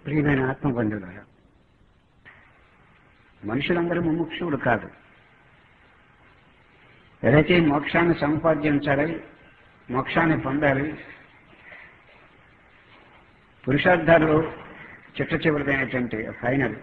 ప్రియమైన ఆత్మ బంధువులారా మనుషులందరూ ముముక్షుడు కాదు ఏదైతే మోక్షాన్ని సంపాదించాలి మోక్షాన్ని పొందాలి పురుషార్థాలు చిట్ట చివరిదైనటువంటి ఫైనల్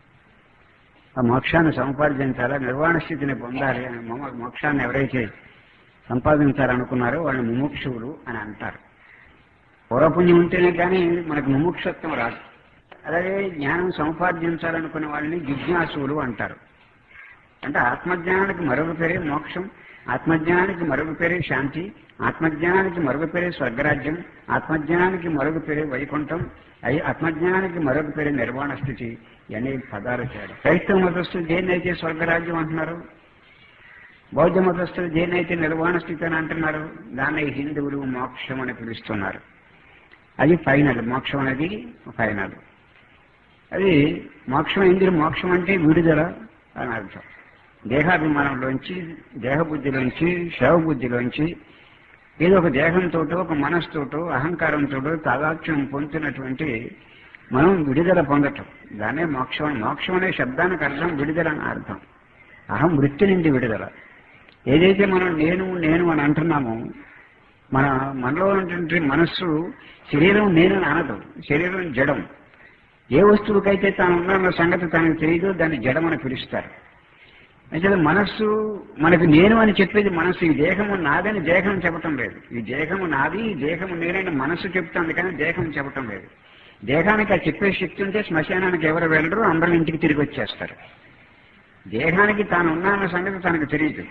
ఆ మోక్షాన్ని సంపాదించాలా నిర్వాణ స్థితిని పొందాలి అని మో- మోక్షాన్ని ఎవరైతే సంపాదించాలనుకున్నారో వాళ్ళు ముముక్షువులు అని అంటారు పూర్వపుణ్యం ఉంటేనే కానీ మనకు ముముక్షత్వం రాదు అలాగే జ్ఞానం సంపాదించాలనుకునే వాళ్ళని జిజ్ఞాసువులు అంటారు అంటే ఆత్మజ్ఞానానికి మరొక పేరే మోక్షం ఆత్మజ్ఞానానికి మరొక పేరే శాంతి ఆత్మజ్ఞానానికి మరొక పేరే స్వర్గరాజ్యం ఆత్మజ్ఞానానికి మరొక పేరే వైకుంఠం అయి ఆత్మజ్ఞానానికి మరొక పేరే నిర్వాణ స్థితి అనే పదాలు చేయడం క్రైస్తవ మతస్థులు దేన్నైతే స్వర్గరాజ్యం అంటున్నారు బౌద్ధ మతస్థులు దేన్నైతే నిర్వాణ స్థితి అని అంటున్నారు దాన్ని హిందువులు మోక్షం అని పిలుస్తున్నారు అది ఫైనల్ మోక్షం అనేది ఫైనల్ అది మోక్షం ఎందుకు మోక్షం అంటే విడుదల అని అర్థం దేహాభిమానంలోంచి దేహబుద్ధిలోంచి శవబుద్ధిలోంచి ఏదో ఒక దేహంతోటో ఒక మనస్సుతోటో అహంకారంతో తాదాత్మ్యం పొందుతున్నటువంటి మనం విడుదల పొందటం దాన్నే మోక్షం అని- మోక్షం అనే శబ్దానికి అర్థం విడుదల అని అర్థం అహం వృత్తి నుండి విడుదల ఏదైతే మనం నేను నేను అని అంటున్నామో మన మనలో ఉన్నటువంటి మనస్సు శరీరం నేను అని అనదు శరీరం జడం ఏ వస్తువుకైతే తాను ఉన్న సంగతి తనకు తెలియదు దాన్ని జడమని పిలుస్తారు అయితే మనస్సు మనకు నేను అని చెప్పేది మనస్సు ఈ దేహము నాదని దేహం చెప్పటం లేదు ఈ దేహము నాది ఈ దేహము నేనని మనస్సు చెప్తుంది కానీ దేహం చెప్పటం లేదు దేహానికి ఆ చెప్పే శక్తి ఉంటే శ్మశానానికి ఎవరు వెళ్ళరు అందరూ ఇంటికి తిరిగి వచ్చేస్తారు దేహానికి తాను ఉన్నాన్న సంగతి తనకు తెలియదు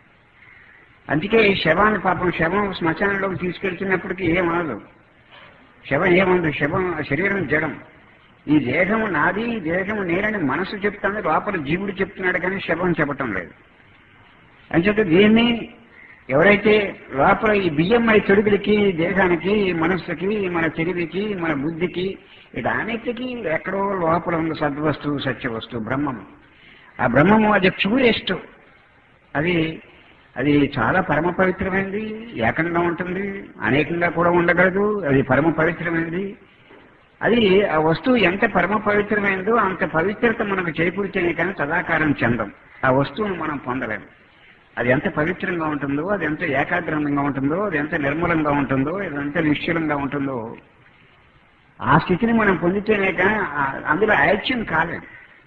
అందుకే ఈ శవాన్ని పాపం శవం శ్మశానంలోకి తీసుకెళ్తున్నప్పటికీ ఏమనదు శవం ఏమనదు శవం శరీరం జడం ఈ దేహము నాది ఈ దేహము నేనని మనసు చెప్తాను లోపల జీవుడు చెప్తున్నాడు కానీ శవం చెప్పటం లేదు అంచేత దీన్ని ఎవరైతే లోపల ఈ బియ్యమై తొడుగులకి దేహానికి మనస్సుకి మన తెలివికి మన బుద్ధికి వీటన్నిటికీ ఎక్కడో లోపల ఉన్న సద్వస్తువు సత్యవస్తువు బ్రహ్మము ఆ బ్రహ్మము అది ప్యూరెస్ట్ అది అది చాలా పరమ పవిత్రమైనది ఏకంగా ఉంటుంది అనేకంగా కూడా ఉండగలదు అది పరమ పవిత్రమైనది అది ఆ వస్తువు ఎంత పరమ పవిత్రమైనదో అంత పవిత్రత మనకు చేకూర్చేనే కానీ సదాకారం చెందం ఆ వస్తువును మనం పొందలేము అది ఎంత పవిత్రంగా ఉంటుందో అది ఎంత ఏకాగ్రంగా ఉంటుందో అది ఎంత నిర్మలంగా ఉంటుందో అది ఎంత నిశ్చలంగా ఉంటుందో ఆ స్థితిని మనం పొందితేనే కానీ ఆ- అందులో ఐక్యం కాలేదు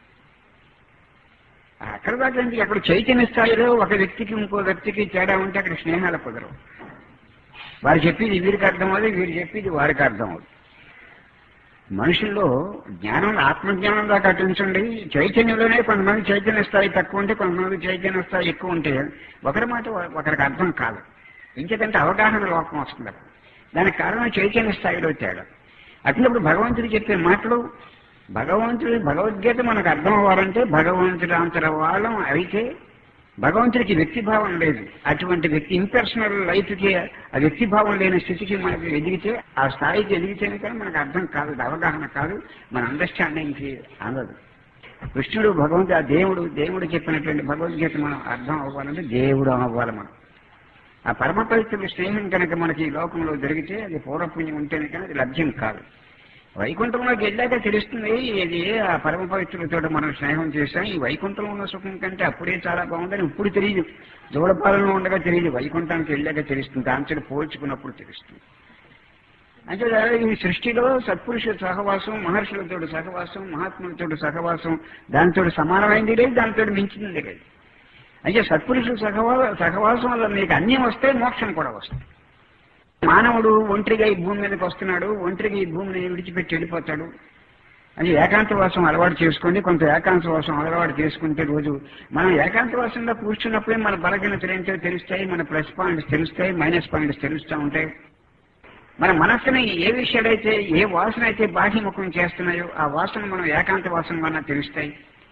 అక్కడ దాకా ఏంటి? అక్కడ చైతన్య స్థాయిలో ఒక వ్యక్తికి ఇంకో వ్యక్తికి తేడా ఉంటే అక్కడ స్నేహాలు కుదరవు వారు చెప్పింది వీరికి అర్థం అవుతుంది వీరు చెప్పింది వారికి అర్థం అవుతుంది మనుషుల్లో జ్ఞానం ఆత్మజ్ఞానం దాకా అటుంచండి చైతన్యంలోనే కొంతమంది చైతన్య స్థాయి తక్కువ ఉంటే కొంతమంది చైతన్య స్థాయి ఎక్కువ ఉంటే ఒకరి మాట ఒకరికి అర్థం కాదు ఇంకేదంటే అవగాహన లోపం వస్తుంది అప్పుడు. దానికి కారణం చైతన్య స్థాయిలో తేడా అట్లప్పుడు భగవంతుడు చెప్పే మాటలు భగవంతుడి భగవద్గీత మనకు అర్థం అవ్వాలంటే భగవంతుడి అంతర వాళ్ళం అయితే భగవంతుడికి వ్యక్తిభావం లేదు అటువంటి వ్యక్తి ఇంపర్సనల్ లైఫ్కి ఆ వ్యక్తిభావం లేని స్థితికి మనకు ఎదిగితే ఆ స్థాయికి ఎదిగితేనే కానీ మనకు అర్థం కాదు అది అవగాహన కాదు మన అండర్స్టాండింగ్కి అందదు కృష్ణుడు భగవంతుడు ఆ దేవుడు దేవుడు చెప్పినటువంటి భగవద్గీత మనం అర్థం అవ్వాలంటే దేవుడు అవ్వాలి మనం ఆ పరమ పవిత్రుడి స్నేహం కనుక మనకి ఈ లోకంలో జరిగితే అది పూర్వపుణ్యం ఉంటేనే కానీ అది లభ్యం కాదు వైకుంఠంలోకి వెళ్ళాక తెలుస్తుంది ఇది ఆ పరమ పవిత్రులతో మనం స్నేహం చేశాం ఈ వైకుంఠంలో ఉన్న సుఖం కంటే అప్పుడే చాలా బాగుందని ఇప్పుడు తెలియదు దూడపాలనలో ఉండగా తెలియదు వైకుంఠానికి వెళ్ళాక తెలుస్తుంది దాంతో పోల్చుకున్నప్పుడు తెలుస్తుంది అంటే ఈ సృష్టిలో సత్పురుషుల సహవాసం మహర్షులతో సహవాసం మహాత్ములతో సహవాసం దానితో సమానమైంది లేదు దానితో మించింది లేదు అంటే సత్పురుషుల సహవా సహవాసం వల్ల మీకు అన్యం వస్తే మోక్షం కూడా వస్తుంది మానవుడు ఒంటరిగా ఈ భూమి మీదకి వస్తున్నాడు ఒంటరిగా ఈ భూమిని విడిచిపెట్టి వెళ్ళిపోతాడు అది ఏకాంతవాసం అలవాటు చేసుకోండి కొంత ఏకాంతవాసం అలవాటు చేసుకుంటే రోజు మనం ఏకాంతవాసంలో కూర్చున్నప్పుడే మన బలహీనతలు ఏంటో తెలుస్తాయి మన ప్లస్ పాయింట్స్ తెలుస్తాయి మైనస్ పాయింట్స్ తెలుస్తూ ఉంటాయి మన మనస్సుని ఏ విషయాలైతే ఏ వాసన అయితే బాహ్యముఖం చేస్తున్నాయో ఆ వాసన మనం ఏకాంత వాసన వల్ల తెలుస్తాయి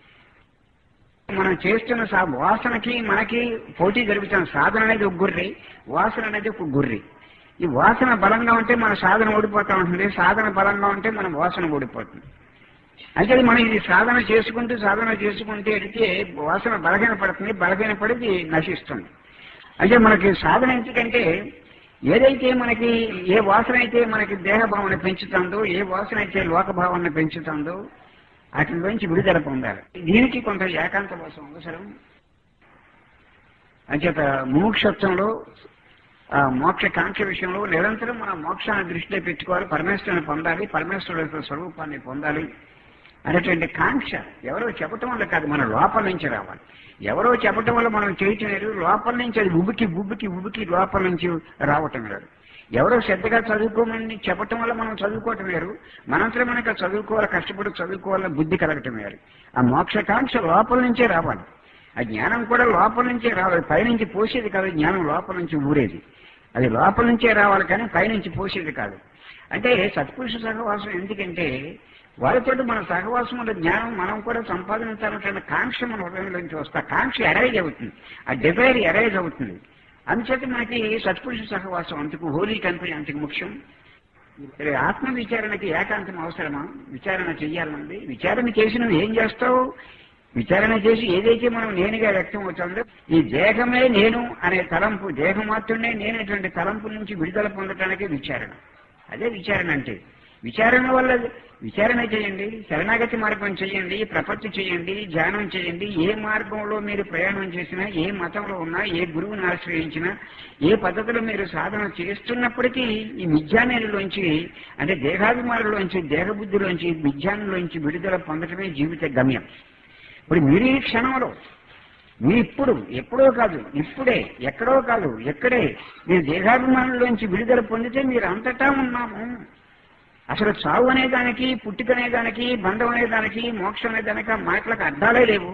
మనం చేస్తున్న సా- వాసనకి మనకి పోటీ జరుగుతున్న సాధన అనేది ఒక గుర్రి వాసన అనేది ఒక గుర్రి ఈ వాసన బలంగా ఉంటే మన సాధన ఓడిపోతా ఉంటుంది సాధన బలంగా ఉంటే మన వాసన ఓడిపోతుంది అయితే మనం ఇది సాధన చేసుకుంటూ సాధన చేసుకుంటూ వెళితే వాసన బలహీన పడుతుంది బలహీన పడి ఇది నశిస్తుంది అంటే మనకి సాధన ఎందుకంటే ఏదైతే మనకి ఏ వాసన అయితే మనకి దేహభావన పెంచుతుందో ఏ వాసన అయితే లోకభావాన్ని పెంచుతుందో వాటి నుంచి విడుదల పొందాలి దీనికి కొంత ఏకాంత కోసం అవసరం అంచేత ముముక్షత్వంలో ఆ మోక్ష కాంక్ష విషయంలో నిరంతరం మనం మోక్షాన్ని దృష్టిలో పెట్టుకోవాలి పరమేశ్వరుని పొందాలి పరమేశ్వరుడు యొక్క స్వరూపాన్ని పొందాలి అనేటువంటి కాంక్ష ఎవరో చెప్పటం వల్ల కాదు మన లోపల నుంచి రావాలి ఎవరో చెప్పటం వల్ల మనం చేయటం లేదు లోపల నుంచి అది ఉబికి ఉబికి ఉబికి లోపల నుంచి రావటం లేదు ఎవరో శ్రద్ధగా చదువుకోమని చెప్పటం వల్ల మనం చదువుకోవటం వేరు మనంతరం మనకు చదువుకోవాలి కష్టపడి చదువుకోవాలని బుద్ధి కలగటం వేరు ఆ మోక్షకాంక్ష లోపల నుంచే రావాలి ఆ జ్ఞానం కూడా లోపల నుంచే రావాలి పైనుంచి పోసేది కాదు జ్ఞానం లోపల నుంచి ఊరేది అది లోపల నుంచే రావాలి కానీ పైనుంచి పోసేది కాదు అంటే సత్పురుష సహవాసం ఎందుకంటే వారితో మన సహవాసం వల్ల జ్ఞానం మనం కూడా సంపాదించాలనే కాంక్ష మన హృదయంలోంచి వస్తే ఆ కాంక్ష ఎరైజ్ అవుతుంది ఆ డిజైర్ ఎరైజ్ అవుతుంది అందుచేత మనకి సత్పురుష సహవాసం అంతకు హోలీ కంపెనీ అంతకు ముఖ్యం సరే, ఆత్మ విచారణకి ఏకాంతం అవసరమా విచారణ చెయ్యాలండి విచారణ చేసి నువ్వు ఏం చేస్తావు విచారణ చేసి ఏదైతే మనం నేనుగా వ్యక్తం అవుతుందో ఈ దేహమే నేను అనే తలంపు దేహం మాత్రమే నేనటువంటి తలంపు నుంచి విడుదల పొందటానికి విచారణ అదే విచారణ అంటే విచారణ వల్ల విచారణ చేయండి శరణాగతి మార్గం చేయండి ప్రపత్తి చేయండి ధ్యానం చేయండి ఏ మార్గంలో మీరు ప్రయాణం చేసినా ఏ మతంలో ఉన్నా ఏ గురువుని ఆశ్రయించినా ఏ పద్ధతిలో మీరు సాధన చేస్తున్నప్పటికీ ఈ మిథ్యానేలోంచి అంటే దేహాభిమానులోంచి దేహబుద్ధిలోంచి మిథ్యానంలోంచి విడుదల పొందటమే జీవిత గమ్యం ఇప్పుడు మీరు ఈ క్షణంలో మీరు ఇప్పుడు ఎప్పుడో కాదు ఇప్పుడే ఎక్కడో కాదు ఎక్కడే మీరు దేహాభిమానులోంచి విడుదల పొందితే మీరు అంతటా ఉన్నాము అసలు చావు అనే దానికి పుట్టుకనే దానికి బంధం అనే దానికి మోక్షం అనే దానికి ఆ మాటలకు అర్థాలే లేవు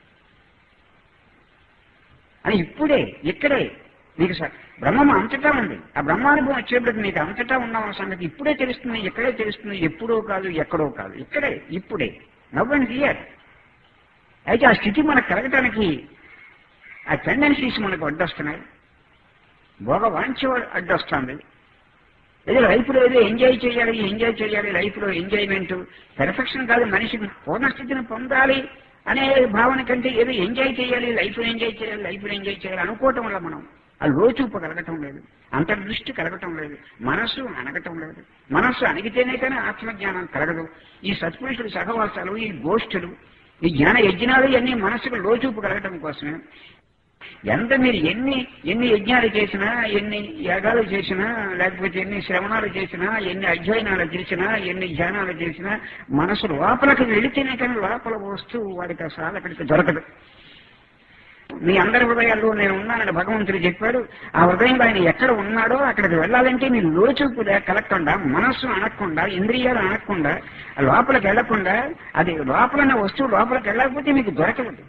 అని ఇప్పుడే ఇక్కడే నీకు స- బ్రహ్మం అంతటా ఉంది ఆ బ్రహ్మానుభవం వచ్చేప్పటికి నీకు అంతటా ఉన్నామన్న సంగతి ఇప్పుడే తెలుస్తుంది ఇక్కడే తెలుస్తుంది ఎప్పుడో కాదు ఎక్కడో కాదు ఇక్కడే ఇప్పుడే నవ్వండి హియర్ అయితే ఆ స్థితి మనకు కలగటానికి ఆ టెండెన్సీస్ మనకు అడ్డొస్తున్నాయి భోగ వాంఛ అడ్డొస్తుంది ఏదో లైఫ్లో ఏదో ఎంజాయ్ చేయాలి ఎంజాయ్ చేయాలి లైఫ్లో ఎంజాయ్మెంట్ పెర్ఫెక్షన్ కాదు మనిషికి పూర్ణస్థితిని పొందాలి అనే భావన కంటే ఏదో ఎంజాయ్ చేయాలి లైఫ్లో ఎంజాయ్ చేయాలి లైఫ్లో ఎంజాయ్ చేయాలి అనుకోవటం వల్ల మనం ఆ లోచూపు కలగటం లేదు అంతర్దృష్టి కలగటం లేదు మనస్సు అనగటం లేదు మనస్సు అణిగితేనే కానీ ఆత్మజ్ఞానం కలగదు ఈ సత్పురుషుడు సహవాసాలు ఈ గోష్ఠులు ఈ జ్ఞాన యజ్ఞాలు ఇవన్నీ మనస్సుకు లోచూపు కలగటం కోసమే ఎంత మీరు ఎన్ని ఎన్ని యజ్ఞాలు చేసినా ఎన్ని యాగాలు చేసినా లేకపోతే ఎన్ని శ్రవణాలు చేసినా ఎన్ని అధ్యయనాలు చేసినా ఎన్ని ధ్యానాలు చేసినా మనసు లోపలికి వెళితేనే కానీ లోపల వస్తువు వాడికి ఆ సాధకుడికి దొరకదు మీ అందరి హృదయాల్లో నేను ఉన్నానని భగవంతుడు చెప్పాడు ఆ హృదయంలో ఆయన ఎక్కడ ఉన్నాడో అక్కడికి వెళ్ళాలంటే నీ లోచూపు కలగకుండా మనస్సు అనకుండా ఇంద్రియాలు అనకుండా ఆ లోపలికి వెళ్లకుండా అది లోపల ఉన్న వస్తువు లోపలికి వెళ్ళకపోతే మీకు దొరకదు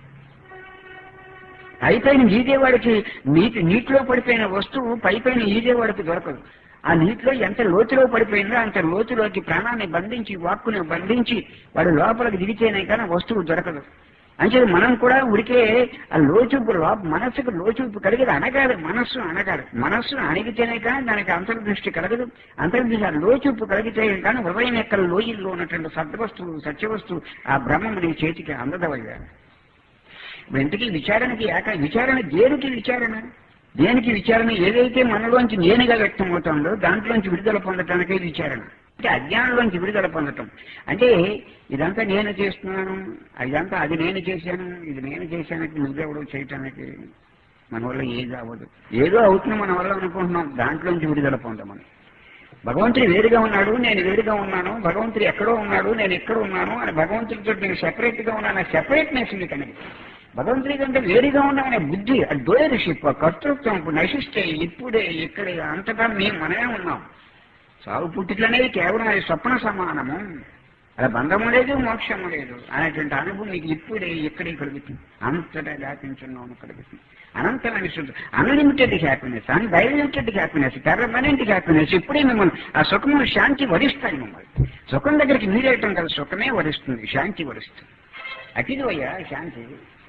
పైపైన ఈదేవాడికి నీటి నీటిలో పడిపోయిన వస్తువు పైపైన ఈదేవాడికి దొరకదు ఆ నీటిలో ఎంత లోతులో పడిపోయిందో అంత లోతులోకి ప్రాణాన్ని బంధించి వాక్కుని బంధించి వాడు లోపలికి దిగితేనే కానీ వస్తువు దొరకదు అంటే మనం కూడా ఉడికే ఆ లోచూపు లోప మనస్సుకు లోచూపు కలిగేది అనగాలి మనస్సు అనగాలి మనస్సు అణిగితేనే కానీ దానికి అంతర్దృష్టి కలగదు అంతర్దృష్టి ఆ లోచూపు కలిగితే కానీ హృదయం యొక్క లోయల్లో ఉన్నటువంటి సత్వస్తువు సత్యవస్తువు ఆ బ్రహ్మం నీ చేతికి అందదవయ్యా ఇప్పుడు ఇంతకీ విచారణకి ఏక విచారణ దేనికి విచారణ దేనికి విచారణ ఏదైతే మనలోంచి నేనుగా వ్యక్తం అవుతుందో దాంట్లోంచి విడుదల పొందటానికే విచారణ అంటే అజ్ఞానంలోంచి విడుదల పొందటం అంటే ఇదంతా నేను చేస్తున్నాను ఇదంతా అది నేను చేశాను ఇది నేను చేశానికి నువ్వెవడు చేయటానికి మన వల్ల ఏది అవ్వదు ఏదో అవుతుంది మన వల్ల అనుకుంటున్నాం దాంట్లోంచి విడుదల పొందమని భగవంతుడు వేరుగా ఉన్నాడు నేను వేరుగా ఉన్నాను భగవంతుడు ఎక్కడో ఉన్నాడు నేను ఎక్కడ ఉన్నాను అని భగవంతుడితో నేను సెపరేట్ గా ఉన్నాను సెపరేట్నెస్ ఉంది కనుక భగవంతుడి కంటే వేరుగా ఉన్నామనే బుద్ధి ఆ డోయర్షిప్ ఆ కర్తృత్వం ఇప్పుడు నశిస్తే ఇప్పుడే ఇక్కడే అంతటా మేము మనమే ఉన్నాం సాగు పుట్టుకలనేది కేవలం అది స్వప్న సమానము అలా బంధము లేదు మోక్షము లేదు అనేటువంటి అనుభవం నీకు ఇప్పుడే ఇక్కడే కలుగుతుంది అంతటా వ్యాపించున్నాము కలుగుతుంది అనంతమైన శుద్ధి అన్లిమిటెడ్ హ్యాపీనెస్ అన్డైలిమిటెడ్ హ్యాపీనెస్ పర్మనెంట్ హ్యాపీనెస్ ఇప్పుడే మిమ్మల్ని ఆ సుఖము శాంతి వరిస్తాయి మిమ్మల్ని సుఖం దగ్గరికి మీరేయటం కదా సుఖమే వరిస్తుంది శాంతి వరిస్తుంది అతిది అయ్యా శాంతి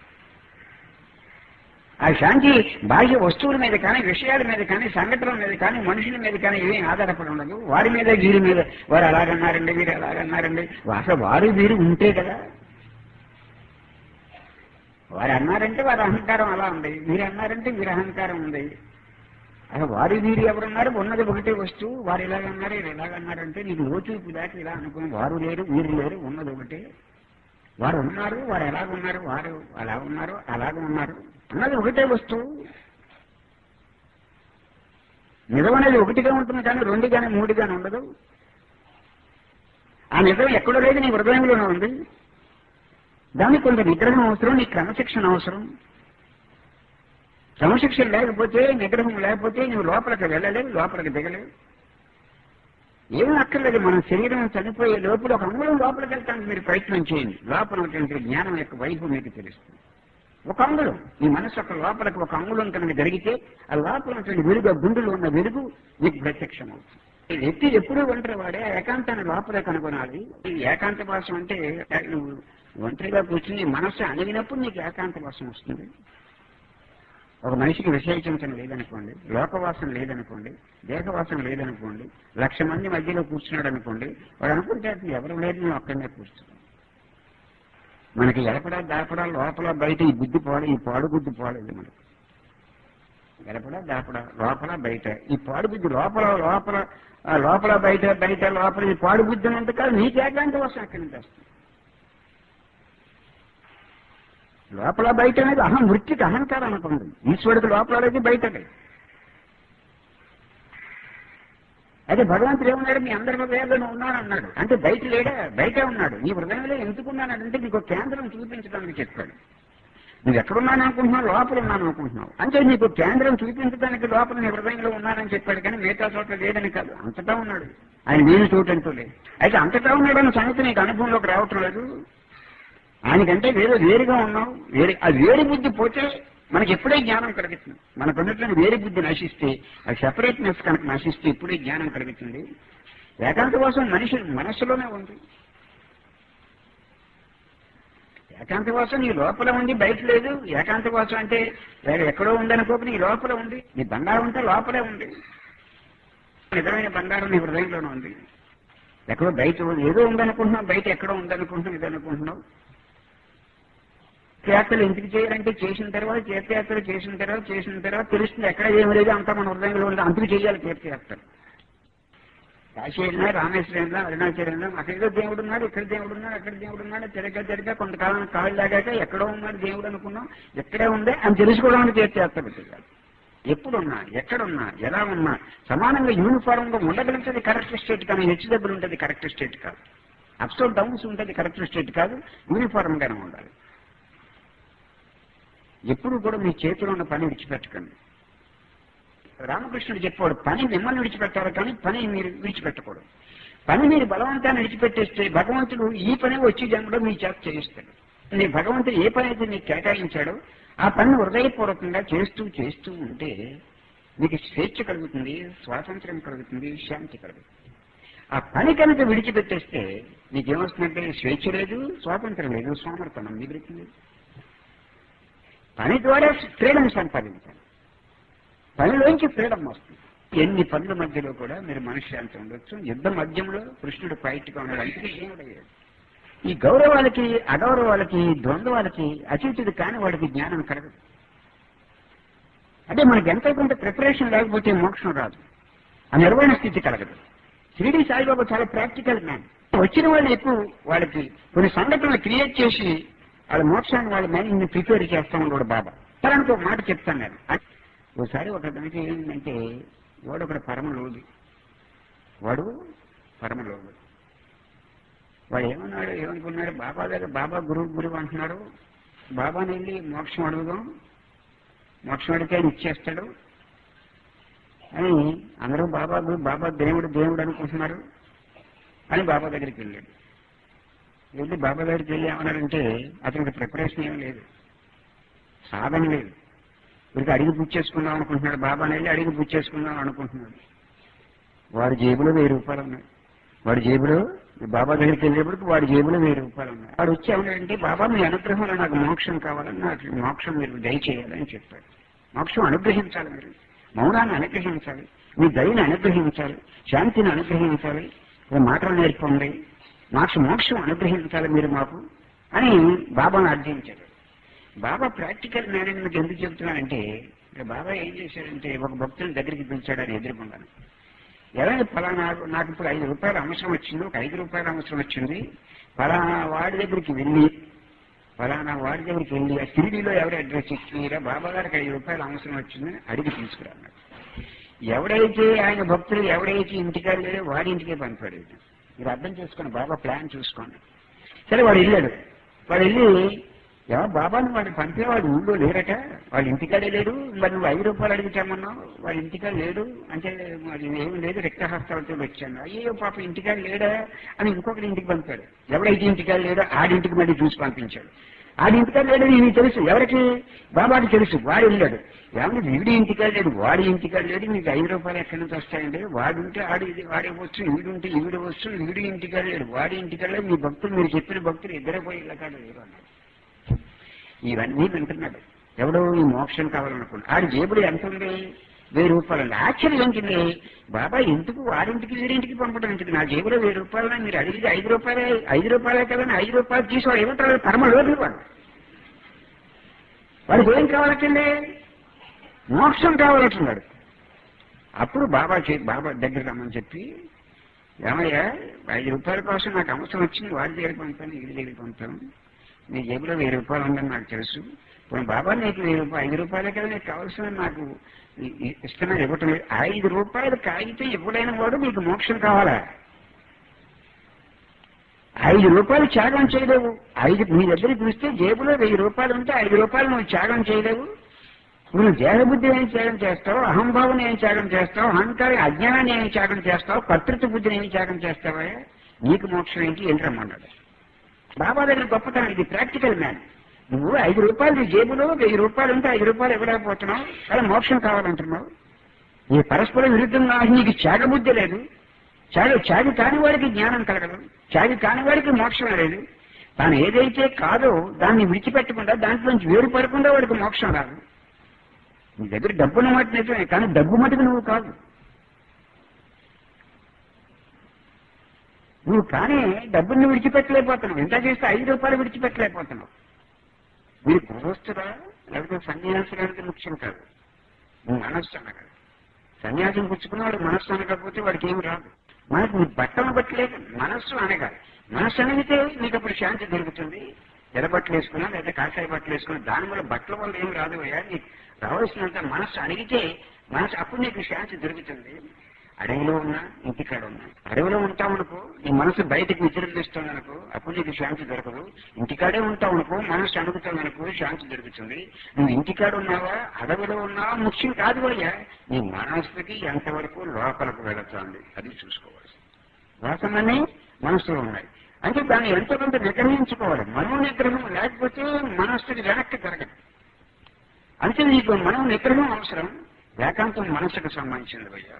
ఆ శాంతి బాహ్య వస్తువుల మీద కానీ విషయాల మీద కానీ సంఘటనల మీద కానీ మనుషుల మీద కానీ ఏమీ ఆధారపడి ఉండదు వారి మీద వీరి మీద వారు అలాగన్నారండి వీరు అలాగన్నారండి అసలు వారు వీరు ఉంటే కదా వారు అన్నారంటే వారి అహంకారం అలా ఉంది మీరు అన్నారంటే వీరి అహంకారం ఉంది అసలు వారి వీరు ఎవరున్నారు ఉన్నది ఒకటే వస్తువు వారు ఇలాగన్నారు ఇలా ఇలాగన్నారు అంటే నీకు లోచూపు దాకా ఇలా అనుకుని వారు లేరు వీరు లేరు ఉన్నది ఒకటే వారు ఉన్నారు వారు ఎలాగ ఉన్నారు వారు అలా ఉన్నారు అలాగ ఉన్నారు ఉన్నది ఒకటే వస్తువు నిజం అనేది ఒకటిగా ఉంటుంది కానీ రెండు కానీ మూడు కానీ ఉండదు ఆ నిజం ఎక్కడో లేదు నీ హృదయంలోనే ఉంది దానికి కొంత నిగ్రహం అవసరం నీ క్రమశిక్షణ అవసరం క్రమశిక్షణ లేకపోతే నిగ్రహం లేకపోతే నువ్వు లోపలికి వెళ్ళలేవు లోపలికి దిగలేవు ఏమీ అక్కర్లేదు మన శరీరం చనిపోయే లోపల ఒక అంగుళం లోపలికి వెళ్తానికి మీరు ప్రయత్నం చేయండి లోపల ఉన్నటువంటి జ్ఞానం యొక్క వైపు మీకు తెలుస్తుంది ఒక అంగుళం ఈ మనసు ఒక లోపలికి ఒక అంగుళం కనుక జరిగితే ఆ లోపల ఉన్నటువంటి వెలుగు ఆ గుండెలో ఉన్న వెలుగు మీకు ప్రత్యక్షం అవుతుంది ఈ వ్యక్తి ఎప్పుడూ ఒంటరి వాడే ఆ ఏకాంతాన్ని లోపలే కనుగొనాలి ఈ ఏకాంత భాషం అంటే నువ్వు ఒంటరిగా కూర్చుని మనస్సు అణిగినప్పుడు నీకు ఏకాంత భాషం వస్తుంది ఒక మనిషికి విశేషించడం లేదనుకోండి లోకవాసన లేదనుకోండి దేహవాసన లేదనుకోండి లక్ష మంది మధ్యలో కూర్చున్నాడు అనుకోండి వాడు అనుకుంటే అతను ఎవరు లేదు నువ్వు అక్కడనే కూర్చున్నావు మనకి ఎడపడా దాపడా లోపల బయట ఈ బుద్ధి పోవాలి ఈ పాడు బుద్ధి పోలేదు మనకి ఎడపడా దాపడా లోపల బయట ఈ పాడు బుద్ధి లోపల లోపల ఆ లోపల బయట బయట లోపల ఈ పాడు బుద్ధి ఉన్నంత కాదు నీకు ఏకాంత కోసం అక్కడి నుంచి వస్తుంది లోపల బయట అనేది అహం వృత్తికి అహంకారం అనుకోండి ఈశ్వరుడికి లోపల అనేది బయటది అయితే భగవంతుడు ఏమన్నాడు మీ అందరి హృదయాల్లో నువ్వు ఉన్నాను అన్నాడు అంటే బయట లేడా బయటే ఉన్నాడు నీ హృదయంలో ఎందుకున్నానంటే నీకు ఒక కేంద్రం చూపించడానికి చెప్పాడు నువ్వు ఎక్కడున్నాను అనుకుంటున్నావు లోపల ఉన్నాను అనుకుంటున్నావు అంటే నీకు కేంద్రం చూపించడానికి లోపల నీ హృదయంలో ఉన్నానని చెప్పాడు కానీ మిగతా చోట్ల లేదని కాదు అంతటా ఉన్నాడు ఆయన నేను చోటంటూ లేదు అయితే అంతటా ఉన్నాడన్న సంగతి నీకు అనుభవంలోకి రావటం లేదు ఆయనకంటే వేరే వేరుగా ఉన్నావు వేరే ఆ వేరు బుద్ధి పోతే మనకి ఎప్పుడే జ్ఞానం కలుగుతుంది మనకు ఉన్నటువంటి వేరే బుద్ధి నశిస్తే ఆ సెపరేట్నెస్ కనుక నశిస్తే ఇప్పుడే జ్ఞానం కలుగుతుంది ఏకాంత కోసం మనిషి మనస్సులోనే ఉంది ఏకాంత కోసం నీ లోపల ఉంది బయట లేదు ఏకాంత కోసం అంటే వేరే ఎక్కడో ఉందనుకోక నీ లోపల ఉంది నీ బంగారం ఉంటే లోపలే ఉంది నిజమైన బంగారం నీ హృదయంలోనే ఉంది ఎక్కడో బయట ఉంది. ఏదో ఉందనుకుంటున్నావు బయట ఎక్కడో ఉందనుకుంటున్నావు ఇది అనుకుంటున్నావు తీర్థయాత్రలు ఎందుకు చేయాలంటే చేసిన తర్వాత తీర్థయాత్రలు చేసిన తర్వాత చేసిన తర్వాత తెలుస్తుంది ఎక్కడ ఏమి లేదు అంతా మన హృదయంలో ఉంది అందుకు చేయాలి తీర్థయాత్రలు కాశీ వెళ్ళినా రామేశ్వరం వెళ్ళినా అరుణాచలం వెళ్ళినా అక్కడేదో దేవుడు ఉన్నాడు ఇక్కడ దేవుడు ఉన్నాడు అక్కడ దేవుడు ఉన్నాడు తిరగ తిరగ కొంతకాలం కాళ్ళు లాగాక ఎక్కడో ఉన్నాడు దేవుడు అనుకున్నాం ఎక్కడే ఉందే అని తెలుసుకోవడానికి తీర్థయాత్రలు చేయాలి ఎప్పుడున్నా ఎక్కడున్నా ఎలా ఉన్నా సమానంగా యూనిఫామ్ గా ఉండగలిగితే కరెక్ట్ స్టేట్ కానీ హెచ్చు దెబ్బలు ఉంటుంది కరెక్ట్ స్టేట్ కాదు అప్స్ డౌన్స్ ఉంటుంది కరెక్ట్ స్టేట్ కాదు యూనిఫామ్ గానే ఉండాలి ఎప్పుడు కూడా మీ చేతిలో ఉన్న పని విడిచిపెట్టకండి రామకృష్ణుడు చెప్పాడు పని మిమ్మల్ని విడిచిపెట్టాలి కానీ పని మీరు విడిచిపెట్టకూడదు పని మీరు బలవంతాన్ని విడిచిపెట్టేస్తే భగవంతుడు ఈ పని వచ్చి జన్మలో మీ చేత చేయిస్తాడు నీ భగవంతుడు ఏ పని అయితే నీకు కేటాయించాడో ఆ పనిని హృదయపూర్వకంగా చేస్తూ చేస్తూ ఉంటే మీకు స్వేచ్ఛ కలుగుతుంది స్వాతంత్ర్యం కలుగుతుంది శాంతి కలుగుతుంది ఆ పని కనుక విడిచిపెట్టేస్తే నీకేమొస్తుందంటే స్వేచ్ఛ లేదు స్వాతంత్రం లేదు సోమర్థనం మిగులుతుంది పని ద్వారా ఫ్రీడమ్ సంపాదించాలి పనిలోంచి ఫ్రీడమ్ వస్తుంది ఎన్ని పనుల మధ్యలో కూడా మీరు మనశ్శాంతి ఉండొచ్చు యుద్ధ మధ్యంలో కృష్ణుడు ఫైట్గా ఉన్నాడు అందుకే దేవుడయ్యాడు ఈ గౌరవాలకి అగౌరవాలకి ద్వంద్వాలకి అచితుడు కాని వాడికి జ్ఞానం కలగదు అంటే మనకి ఎంతో కొంత ప్రిపరేషన్ లేకపోతే మోక్షం రాదు ఆ నిర్వహణ స్థితి కలగదు షిరిడి సాయిబాబా చాలా ప్రాక్టికల్ మ్యాన్ వచ్చిన వాళ్ళు ఎక్కువ వాళ్ళకి కొన్ని సంఘటనలు క్రియేట్ చేసి వాళ్ళ మోక్షాన్ని వాళ్ళ మైండ్ని ప్రిపేర్ చేస్తామని కూడా బాబా తనకు ఒక మాట చెప్తాను నేను ఒకసారి ఒక దానికి ఏంటంటే వాడు ఒకడు పరమలోది వాడు పరమలోడు వాడు ఏమన్నాడు ఏమనుకున్నాడు బాబా దగ్గర బాబా గురువు గురువు అంటున్నాడు బాబాని వెళ్ళి మోక్షం అడుగుదాం మోక్షం అడిగితే ఆయన ఇచ్చేస్తాడు అని అందరూ బాబా గురు బాబా దేవుడు దేవుడు అనుకుంటున్నారు అని బాబా దగ్గరికి వెళ్ళాడు వెళ్ళి బాబా దగ్గరికి వెళ్ళి ఏమన్నాడంటే అతనికి ప్రిపరేషన్ ఏం లేదు సాధన లేదు వీరికి అడిగి పుచ్చేసుకుందాం అనుకుంటున్నాడు బాబాని వెళ్ళి అడిగి పుచ్చేసుకుందాం అనుకుంటున్నాడు వాడి జేబులో వెయ్యి రూపాయలు ఉన్నాయి వాడి జేబులో బాబా దగ్గరికి వెళ్ళేప్పటికి వాడి జేబులో వెయ్యి రూపాయలు ఉన్నాయి వాడు వచ్చి ఏమన్నాడంటే బాబా మీ అనుగ్రహంలో నాకు మోక్షం కావాలని నాకు మోక్షం మీరు దయచేయాలని చెప్పాడు మోక్షం అనుగ్రహించాలి మీరు మౌనాన్ని అనుగ్రహించాలి మీ దయని అనుగ్రహించాలి శాంతిని అనుగ్రహించాలి ఓ మాటలు నేర్పండి మాకు మోక్షం అనుగ్రహించాలి మీరు మాకు అని బాబాను అర్థించాడు బాబా ప్రాక్టికల్ మేనేజ్మెంట్ ఎందుకు చెబుతున్నానంటే ఇక బాబా ఏం చేశాడంటే ఒక భక్తుని దగ్గరికి పిలిచాడు అని ఎదురుకున్నాను ఎవరైనా ఫలానా నాకు ఇప్పుడు ఐదు రూపాయలు అవసరం వచ్చింది ఒక ఐదు రూపాయలు అవసరం వచ్చింది ఫలానా వాడి దగ్గరికి వెళ్ళి ఫలానా వాడి దగ్గరికి వెళ్ళి ఆ షిరిడీలో ఎవరు అడ్రస్ ఇచ్చినారా బాబా గారికి ఐదు రూపాయలు అవసరం వచ్చిందని అడిగి తీసుకురాన్నాడు ఎవడైతే ఆయన భక్తులు ఎవడైతే ఇంటికాడ లేడో వాడి ఇంటికే పంపాడు ఈయన. మీరు అర్థం చేసుకోండి బాబా ప్లాన్ చూసుకోండి సరే వాడు వెళ్ళాడు వాడు వెళ్ళి ఎవరు బాబాను వాడు పంపేవాడు ఊళ్ళో లేరట వాడు ఇంటికాడే లేడు మరి నువ్వు ఐదు రూపాయలు అడుగుతామన్నావు వాడు ఇంటికాడ లేడు అంటే మరి ఏమి లేదు రిక్తహస్తాలతో వచ్చాను అయ్యో పాప ఇంటికాడ లేడా అని ఇంకొకటి ఇంటికి పంపాడు ఎవడైతే ఇంటికాడ లేడో ఆడింటికి మళ్ళీ చూసి పంపించాడు ఆడింటికాడ లేడని నీకు తెలుసు ఎవరికి బాబాకి తెలుసు వాడు వెళ్ళాడు ఏమన్నా వీడి ఇంటికాడ లేడు వాడి ఇంటికాడ లేడు మీకు ఐదు రూపాయలు ఎక్కడి నుంచి వస్తాయండి వాడుంటే ఆడి ఇది వాడే వచ్చు వీడుంటే ఈవిడ వచ్చు వీడి ఇంటికాడ లేడు వాడి ఇంటికాడ లేదు మీ భక్తులు మీరు చెప్పిన భక్తులు ఇద్దరే పోయి ఇళ్ళ కాడ లేరు అన్నాడు ఇవన్నీ వింటున్నాడు ఎవడో ఈ మోక్షం కావాలనుకున్నాడు ఆడి జేబుడు ఎంత ఉంది వెయ్యి రూపాయలు ఆశ్చర్యం ఏంటింది బాబా ఎందుకు వాడింటికి వీడింటికి పంపడం ఎందుకు నా జేబులో వెయ్యి రూపాయలు మీరు అడిగితే ఐదు రూపాయలే ఐదు రూపాయలే కదా ఐదు రూపాయలు తీసి వాడు ఏమంటారు పరమ లోపలి వాడు వాడికి ఏం కావాలంటే మోక్షం కావాలంటున్నాడు అప్పుడు బాబా చే బాబా దగ్గర రమ్మని చెప్పి ఏమయ్యా ఐదు రూపాయల కోసం నాకు అవసరం వచ్చింది వాడి దగ్గరికి పంపాను వీడి దగ్గరికి పంపాను నీ జేబులో వెయ్యి రూపాయలు ఉందని నాకు తెలుసు ఇప్పుడు బాబా నీకు వెయ్యి రూపాయలు ఐదు రూపాయలే కదా నీకు కావాల్సిన నాకు ఇ- ఇ- ఇస్తున్నా ఇవ్వటం లేదు ఐదు రూపాయలు కాగితం ఎప్పుడైనా వాడు నీకు మోక్షం కావాలా ఐదు రూపాయలు త్యాగం చేయలేవు ఐదు నీ దగ్గరికి చూస్తే జేబులో వెయ్యి రూపాయలు ఉంటే ఐదు రూపాయలు నువ్వు త్యాగం చేయలేవు నువ్వు దేహబుద్ధి ఏం త్యాగం చేస్తావు అహంభావం ఏం త్యాగం చేస్తావు అహంకారం అజ్ఞానాన్ని ఏం త్యాగం చేస్తావు కర్తృత్వ బుద్ధిని ఏం త్యాగం చేస్తావా నీకు మోక్షం ఏంటి ఏంటి రమ్మన్నాడు బాబా దగ్గర గొప్పతనం ఇది ప్రాక్టికల్ మ్యాన్ నువ్వు ఐదు రూపాయలు నీ జేబులో వెయ్యి రూపాయలు ఉంటే ఐదు రూపాయలు ఇవ్వలేకపోతున్నావు అలా మోక్షం కావాలంటున్నావు ఈ పరస్పర విరుద్ధంగా నీకు త్యాగబుద్ధి లేదు త్యాగ త్యాగి కాని వాడికి జ్ఞానం కలగదు త్యాగి కాని వాడికి మోక్షం లేదు తాను ఏదైతే కాదో దాన్ని విడిచిపెట్టకుండా దాంట్లోంచి వేరుపడకుండా వాడికి మోక్షం రాదు నీ దగ్గర డబ్బున్న మాట నిజమే కానీ డబ్బు మటుకు నువ్వు కాదు నువ్వు కానీ డబ్బుని విడిచిపెట్టలేకపోతున్నావు ఎంత చేస్తే ఐదు రూపాయలు విడిచిపెట్టలేకపోతున్నావు మీరు గృహస్థురా లేకపోతే సన్యాసురానికి ముఖ్యం కాదు నువ్వు మనస్సు అనగా సన్యాసం పుచ్చుకున్నవాడు మనస్సు అనకపోతే వాడికి ఏమి రాదు మనకు నీ బట్టలు బట్టలేక మనస్సు అనగా మనస్సు అనిగితే నీకు అప్పుడు శాంతి దొరుకుతుంది ఎర్ర బట్టలు వేసుకున్నా లేదా కాషాయ బట్టలు వేసుకున్నా దాని వల్ల బట్టల వల్ల ఏమి రాదు అయ్యా నీకు రావాల్సినంత మనస్సు అడిగితే మనసు అప్పుడు నీకు శాంతి దొరుకుతుంది అడవిలో ఉన్నా ఇంటికాడ ఉన్నా అడవిలో ఉంటావు అనుకో నీ మనసు బయటకు విజృంభిస్తుంది అనుకో అప్పుడు నీకు శాంతి దొరకదు ఇంటికాడే ఉంటావు అనుకో మనసు అడుగుతుంది అనుకో శాంతి దొరుకుతుంది నువ్వు ఇంటికాడ ఉన్నావా అడవిలో ఉన్నావా ముఖ్యం కాదు అయ్యా నీ మనస్సుకి ఎంతవరకు లోపలకు వెళుతుంది అది చూసుకోవాలి వాసనని మనసులో ఉన్నాయి అంటే దాన్ని ఎంతో కొంత నిగ్రహించుకోవాలి మనో నిగ్రహం లేకపోతే మనస్సుకి వెనక్కి జరగదు అంటే నీకు మనో నిగ్రహం అవసరం ఏకాంతం మనసుకు సంబంధించింది అయ్యా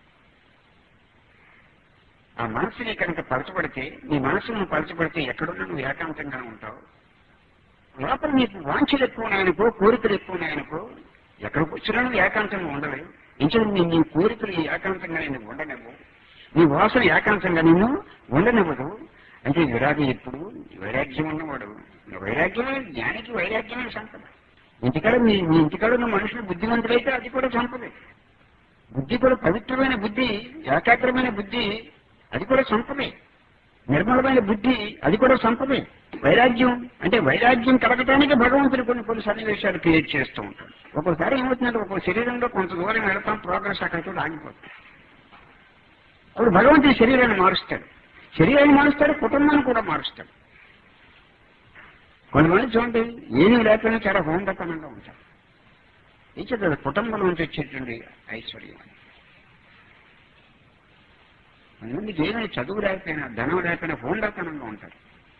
ఆ మనసుని కనుక పలచబడితే నీ మనసును పలచబడితే ఎక్కడున్నా నువ్వు ఏకాంతంగా ఉంటావు లోపల నీకు వాంఛలు ఎక్కువ ఉన్నాయనుకో కోరికలు ఎక్కువ ఉన్నాయనుకో ఎక్కడికి వచ్చినా నువ్వు ఏకాంతంగా ఉండలేవు ఇంకా నీ నీ కోరికలు ఈ ఏకాంతంగా నేను ఉండనివ్వు నీ వాసన ఏకాంతంగా నిన్ను ఉండనివ్వదు అంటే విరాగం ఎప్పుడు వైరాగ్యం ఉన్నవాడు వైరాగ్యమే జ్ఞానికి వైరాగ్యమే సంపద ఇంటికాడ మీ మీ ఇంటికాడ ఉన్న మనుషులు బుద్ధిమంతులైతే అది కూడా సంపదే బుద్ధి కూడా పవిత్రమైన బుద్ధి ఏకాగ్రమైన బుద్ధి అది కూడా సంపదే నిర్మలమైన బుద్ధి అది కూడా సంపదే వైరాగ్యం అంటే వైరాగ్యం కలగటానికి భగవంతుడు కొన్ని కొన్ని సన్నివేశాలు క్రియేట్ చేస్తూ ఉంటాడు ఒక్కోసారి ఏమవుతుందంటే ఒక్కో శరీరంలో కొంత దూరం వెళతాం ప్రోగ్రెస్ అక్కడితో ఆగిపోతుంది అప్పుడు భగవంతుడి శరీరాన్ని మారుస్తాడు శరీరాన్ని మారుస్తాడు కుటుంబాన్ని కూడా మారుస్తాడు కొంతమంది చూడండి ఏమీ లేకపోయినా చాలా హోందతనంగా ఉంటారు ఇచ్చేది కుటుంబం నుంచి వచ్చేటువంటి ఐశ్వర్యం కొంతమందికి ఏమైనా చదువు లేకపోయినా ధనం లేకపోయినా హోందతనంగా ఉంటారు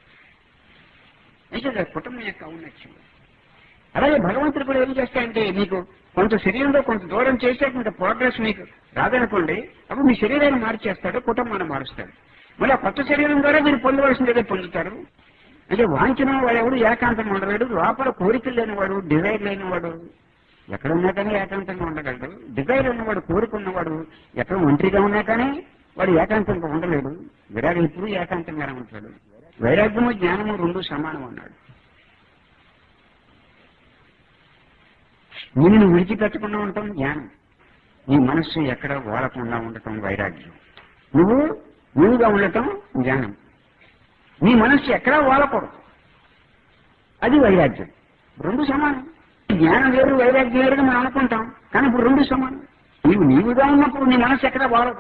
అయితే కుటుంబం యొక్క ఔన్నత్యం అలాగే భగవంతుడు కూడా ఏం చేస్తాయంటే మీకు కొంత శరీరంలో కొంత దూరం చేస్తే కొంత ప్రోగ్రెస్ మీకు రాదనుకోండి అప్పుడు మీ శరీరాన్ని మార్చేస్తాడు కుటుంబాన్ని మారుస్తాడు మళ్ళీ ఆ కొత్త శరీరం ద్వారా మీరు పొందవలసింది ఏదో పొందుతారు అంటే వాంఛన వాడు ఎవడు ఏకాంతంగా ఉండలేడు లోపల కోరికలు లేనివాడు డిజైర్ లేనివాడు ఎక్కడ ఉన్నా కానీ ఏకాంతంగా ఉండగలడు డిజైర్ ఉన్నవాడు కోరిక ఉన్నవాడు ఎక్కడ ఒంటరిగా ఉన్నా కానీ వాడు ఏకాంతంగా ఉండలేడు విరాగం ఇప్పుడు ఏకాంతంగానే ఉంటాడు వైరాగ్యము జ్ఞానము రెండు సమానం అన్నాడు నేను నువ్వు విడిచిపెట్టకుండా ఉండటం జ్ఞానం నీ మనస్సు ఎక్కడ ఓడకుండా ఉండటం వైరాగ్యం నువ్వు నువ్వుగా ఉండటం జ్ఞానం నీ మనస్సు ఎక్కడా ఓలకూడదు అది వైరాగ్యం రెండు సమానం జ్ఞానం వేరు వైరాగ్యం వేరుగా మనం అనుకుంటాం కానీ ఇప్పుడు రెండు సమానం నీవు నీవుగా ఉన్నప్పుడు నీ మనస్సు ఎక్కడా వాడదు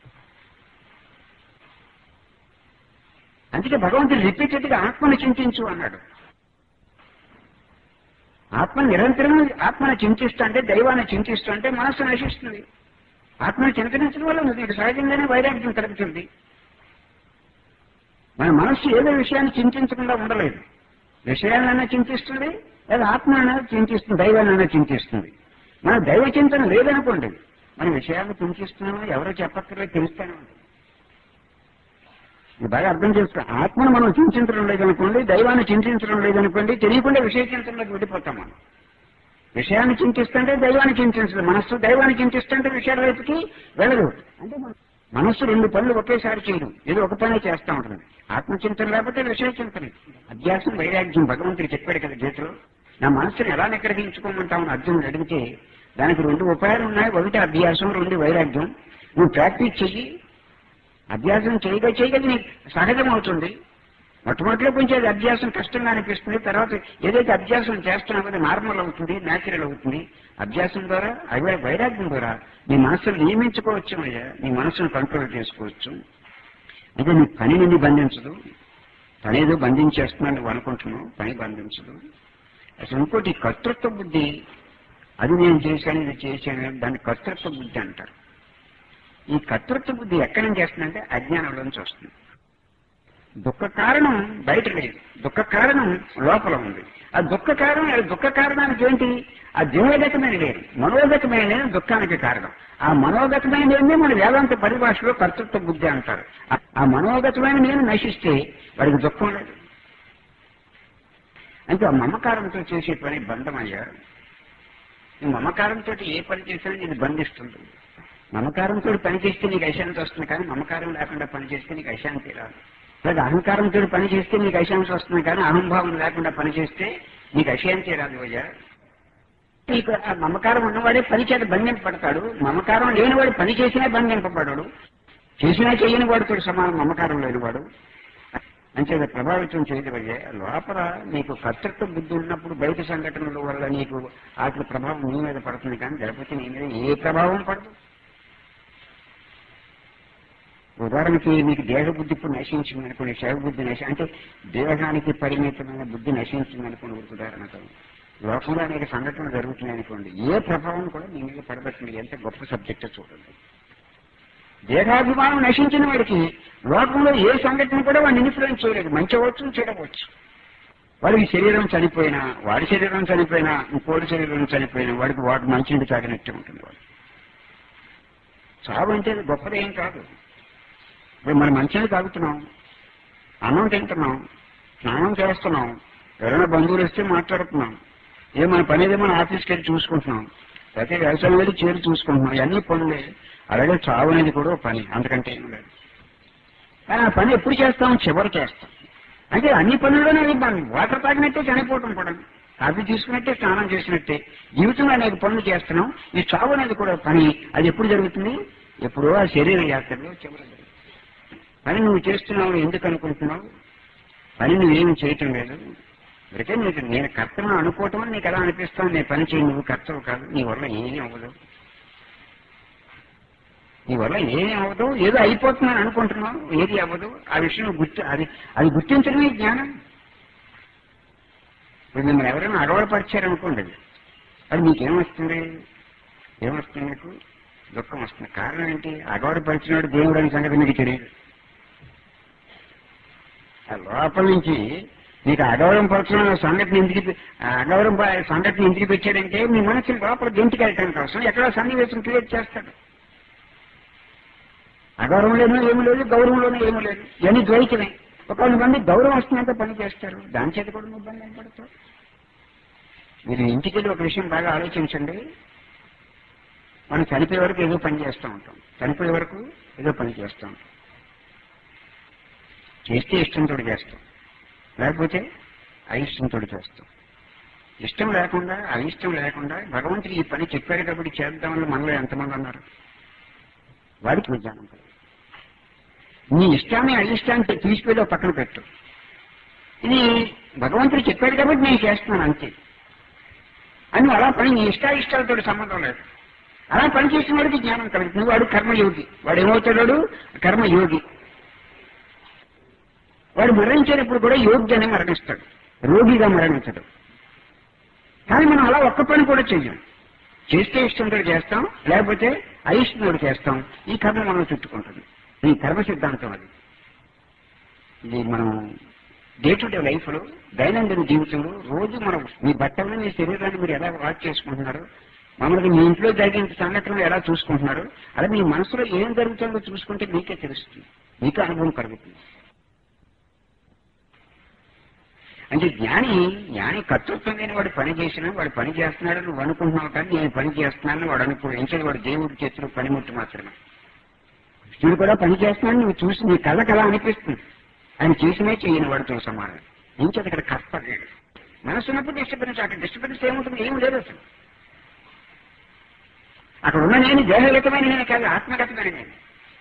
అందుకే భగవంతుడు రిపీటెడ్ గా ఆత్మను చింతించు అన్నాడు ఆత్మ నిరంతరం ఆత్మను చింతిస్తూ అంటే దైవాన్ని చింతిస్తూ అంటే మనస్సు నశిస్తుంది ఆత్మను చింతనించడం వల్ల నీకు సహజంగానే వైరాగ్యం కలుగుతుంది మన మనస్సు ఏదో విషయాన్ని చింతించకుండా ఉండలేదు విషయాలైనా చింతిస్తుంది లేదా ఆత్మనైనా చింతిస్తుంది దైవానైనా చింతిస్తుంది మన దైవ చింతన లేదనుకోండి మన విషయాలను చింతిస్తున్నామో ఎవరో చెప్పక్కర్లేదు తెలుస్తూనే ఉంటుంది ఇది బాగా అర్థం చేసుకో ఆత్మను మనం చింతించడం లేదనుకోండి దైవాన్ని చింతించడం లేదనుకోండి తెలియకుండా విషయ చింతనలోకి వెళ్ళిపోతాం మనం విషయాన్ని చింతిస్తుంటే దైవాన్ని చింతించదు మనస్సు దైవాన్ని చింతిస్తుంటే విషయాల వైపుకి వెళ్ళదు అంటే మన- మనస్సు రెండు పనులు ఒకేసారి చేయడం ఏదో ఒక పనే చేస్తా ఉంటుంది ఆత్మచింతన లేకపోతే విషయ చింతన అభ్యాసం వైరాగ్యం భగవంతుడు చెప్పాడు కదా గీతలో నా మనస్సును ఎలా నిగ్రహించుకోమంటామని అర్జునుడు అడిగితే దానికి రెండు ఉపాయాలు ఉన్నాయి ఒకటి అభ్యాసం రెండు వైరాగ్యం నువ్వు ప్రాక్టీస్ చెయ్యి అభ్యాసం చేయగా చేయగా అది నీకు సహజం అవుతుంది మొట్టమొదటిలో కొంచెం అది అభ్యాసం కష్టంగా అనిపిస్తుంది తర్వాత ఏదైతే అభ్యాసం చేస్తున్నావో అది నార్మల్ అవుతుంది న్యాచురల్ అవుతుంది అభ్యాసం ద్వారా అవి వైరాగ్యం ద్వారా నీ మనస్సును నియమించుకోవచ్చు అయ్యా నీ మనస్సును కంట్రోల్ చేసుకోవచ్చు అయితే నీ పని నిన్ను బంధించదు పని ఏదో బంధించేస్తున్నాను నువ్వు అనుకుంటున్నావు పని బంధించదు అసలు ఇంకోటి కర్తృత్వ బుద్ధి అది నేను చేశాను ఇది చేశాను దాన్ని కర్తృత్వ బుద్ధి అంటారు ఈ కర్తృత్వ బుద్ధి ఎక్కడి నుంచి వస్తుందంటే అజ్ఞానంలోంచి వస్తుంది దుఃఖ కారణం బయట లేదు దుఃఖ కారణం లోపల ఉంది ఆ దుఃఖ కారణం ఆ దుఃఖ కారణానికి ఏంటి ఆ దేవగతమైన లేదు మనోగతమైన లేదు దుఃఖానికి కారణం ఆ మనోగతమైన లేని మన వేదాంత పరిభాషలో కర్తృత్వ బుద్ధి అంటారు ఆ- ఆ మనోగతమైన నేను నశిస్తే వాడికి దుఃఖం లేదు అంటే ఆ మమకారంతో చేసే పని బంధం అయ్యారు ఈ మమకారంతో ఏ పని చేసినా నేను బంధిస్తుంది మమకారంతో పని చేస్తే నీకు అశాంతి వస్తుంది కానీ మమకారం లేకుండా పని చేస్తే నీకు అశాంతి రాదు లేదా అహంకారంతో పని చేస్తే నీకు అశాంతి వస్తుంది కానీ అహంభావం లేకుండా పని చేస్తే నీకు అశాంతి రాదు అయ్యా నీకు ఆ మమకారం ఉన్నవాడే పని చేత బంధింపబడతాడు మమకారం లేనివాడు పని చేసినా బంధింపబడడు చేసినా చేయని వాడితో సమానం మమకారం లేనివాడు అంచేత ప్రభావితం చేయగలిగే లోపల నీకు కర్తృత్వ బుద్ధి ఉన్నప్పుడు బయట సంఘటనల వల్ల నీకు వాటి ప్రభావం నీ మీద పడుతుంది కానీ లేకపోతే నీ మీద ఏ ప్రభావం పడదు ఉదాహరణకి నీకు దేహ బుద్ధి ఇప్పుడు నశించింది అనుకోండి శవ బుద్ధి నశి అంటే దేహానికి పరిమితమైన బుద్ధి నశించింది అనుకోండి ఒక ఉదాహరణతో లోకంలో అనేక సంఘటనలు జరుగుతున్నాయి అనుకోండి ఏ ప్రభావం కూడా నీ మీద పడబట్టింది ఎంత గొప్ప సబ్జెక్ట్ చూడండి దేహాభిమానం నశించిన వాడికి లోకంలో ఏ సంఘటన కూడా వాడిని ఇన్ఫ్లుయెన్స్ చేయలేదు మంచి అవ్వచ్చు చెడవచ్చు వాడికి శరీరం చనిపోయినా వాడి శరీరం చనిపోయినా ఇంకోటి శరీరం చనిపోయినా వాడికి వాడు మంచినీళ్ళు తాగినట్టే ఉంటుంది వాడు చావు అంటే అది గొప్పదేం కాదు ఇప్పుడు మనం మంచినీళ్ళు తాగుతున్నాం అన్నం తింటున్నాం స్నానం చేస్తున్నాం ఎవరైనా బంధువులు వస్తే మాట్లాడుతున్నాం ఏ మన పని ఏదో మన ఆఫీస్కి వెళ్ళి చూసుకుంటున్నాం లేకపోతే వ్యవసాయం వెళ్ళి చేరి చూసుకుంటున్నాం ఇవన్నీ పనులే అలాగే చావు అనేది కూడా ఒక పని అంతకంటే ఏం లేదు కానీ ఆ పని ఎప్పుడు చేస్తాం చివరి చేస్తాం అంటే అన్ని పనుల్లోనే ఇబ్బంది వాటర్ తాగినట్టే చనిపోవటం కూడా కాఫీ తీసుకున్నట్టే స్నానం చేసినట్టే జీవితంలో అనేక పనులు చేస్తున్నాం ఈ చావు అనేది కూడా పని అది ఎప్పుడు జరుగుతుంది ఎప్పుడో ఆ శరీర యాత్రలో చివరి జరుగుతుంది పని నువ్వు చేస్తున్నావు ఎందుకు అనుకుంటున్నావు పని నువ్వేమి చేయటం లేదు అందుకే నీకు నేను కర్తను అనుకోవటం నీకు ఎలా అనిపిస్తాను నేను పని చేయి నువ్వు కర్తవు కాదు నీ వల్ల ఏమీ అవ్వదు నీ వల్ల ఏమీ అవ్వదు ఏదో అయిపోతున్నాను అనుకుంటున్నావు ఏది అవ్వదు ఆ విషయం గుర్తు అది అది గుర్తించడమే జ్ఞానం ఇప్పుడు మిమ్మల్ని ఎవరైనా అగవడపరిచారనుకోండి అది మీకేమొస్తుంది ఏమొస్తుంది మీకు దుఃఖం వస్తుంది కారణం ఏంటి అగవడపరిచినాడు దేవుడు అనే సంగతి మీకు తెలియదు ఆ లోపల నుంచి నీకు అగౌరవం పరచడం అనే సంఘటన ఎందుకు ఆ అగౌరవం ప- సంఘటన ఎందుకు పెట్టాడంటే మీ మనసుని లోపల గెంటికి వెళ్ళటానికి అవసరం ఎక్కడో సన్నివేశం క్రియేట్ చేస్తాడు అగౌరవంలోనూ ఏమీ లేదు గౌరవంలోనూ ఏమీ లేదు ఇవన్నీ ద్వైతమే ఒక మంది గౌరవం వస్తుందంటే పని చేస్తారు దాని చేత కూడా నువ్వు ఇబ్బంది పడతావు మీరు ఇంటికి వెళ్ళి ఒక విషయం బాగా ఆలోచించండి మనం చనిపోయే వరకు ఏదో పని చేస్తూ ఉంటాం చనిపోయే వరకు ఏదో పని చేస్తూ ఉంటాం చేస్తే ఇష్టంతో చేస్తాం లేకపోతే అయిష్టంతో చేస్తాం ఇష్టం లేకుండా అయిష్టం లేకుండా భగవంతుడు ఈ పని చెప్పాడు కాబట్టి చేద్దామని మనలో ఎంతమంది అన్నారు వాడికి విజ్ఞానం కలదు నీ ఇష్టాన్ని అయిష్టాన్ని తీసిపోయి పక్కన పెట్టు ఇది భగవంతుడు చెప్పాడు కాబట్టి నేను చేస్తున్నాను అంతే అని అలా పని నీ ఇష్టాయిష్టాలతో సంబంధం లేదు అలా పని చేసిన వాడికి జ్ఞానం కలుగుతుంది వాడు కర్మయోగి వాడు ఏమవుతాడు కర్మయోగి వాడు మరణించేటప్పుడు కూడా యోగ్యాన్ని మరణిస్తాడు రోగిగా మరణించడు కానీ మనం అలా ఒక్క పని కూడా చెయ్యం చేస్తే ఇష్టంతో చేస్తాం లేకపోతే అయిష్టంతో చేస్తాం ఈ కర్మ మనం చుట్టుకుంటుంది ఈ కర్మ సిద్ధాంతం అది ఇది మనం డే టు డే లైఫ్ లో దైనందిన జీవితంలో రోజు మనం మీ బట్టలను మీ శరీరాన్ని మీరు ఎలా వాచ్ చేసుకుంటున్నారు మామూలుగా మీ ఇంట్లో జరిగిన సంఘటనలు ఎలా చూసుకుంటున్నారు అలా మీ మనసులో ఏం జరుగుతుందో చూసుకుంటే మీకే తెలుస్తుంది మీకే అనుభవం కలుగుతుంది అంటే జ్ఞాని జ్ఞాని కర్తృత్వం లేని వాడు పని చేసినా వాడు పని చేస్తున్నాడు నువ్వు అనుకుంటున్నావు కానీ నేను పని చేస్తున్నానని వాడు అనుకో ఎంచేది వాడు దేవుడి చేతిలో పనిముట్టు మాత్రమే కృష్ణుడు కూడా పని చేస్తున్నాడు నువ్వు చూసి నీ కళ్ళకి అలా అనిపిస్తుంది ఆయన చేసినే చేయని వాడితో సమానం ఇంకేది ఇక్కడ కర్త లేడు మనసు ఉన్నప్పుడు డిస్టర్బెన్స్ అక్కడ డిస్టర్బెన్స్ ఏముంటుంది ఏం లేదు అసలు అక్కడ ఉన్న నేను దేహగతమైన నేను కాదు ఆత్మగతమైన నేను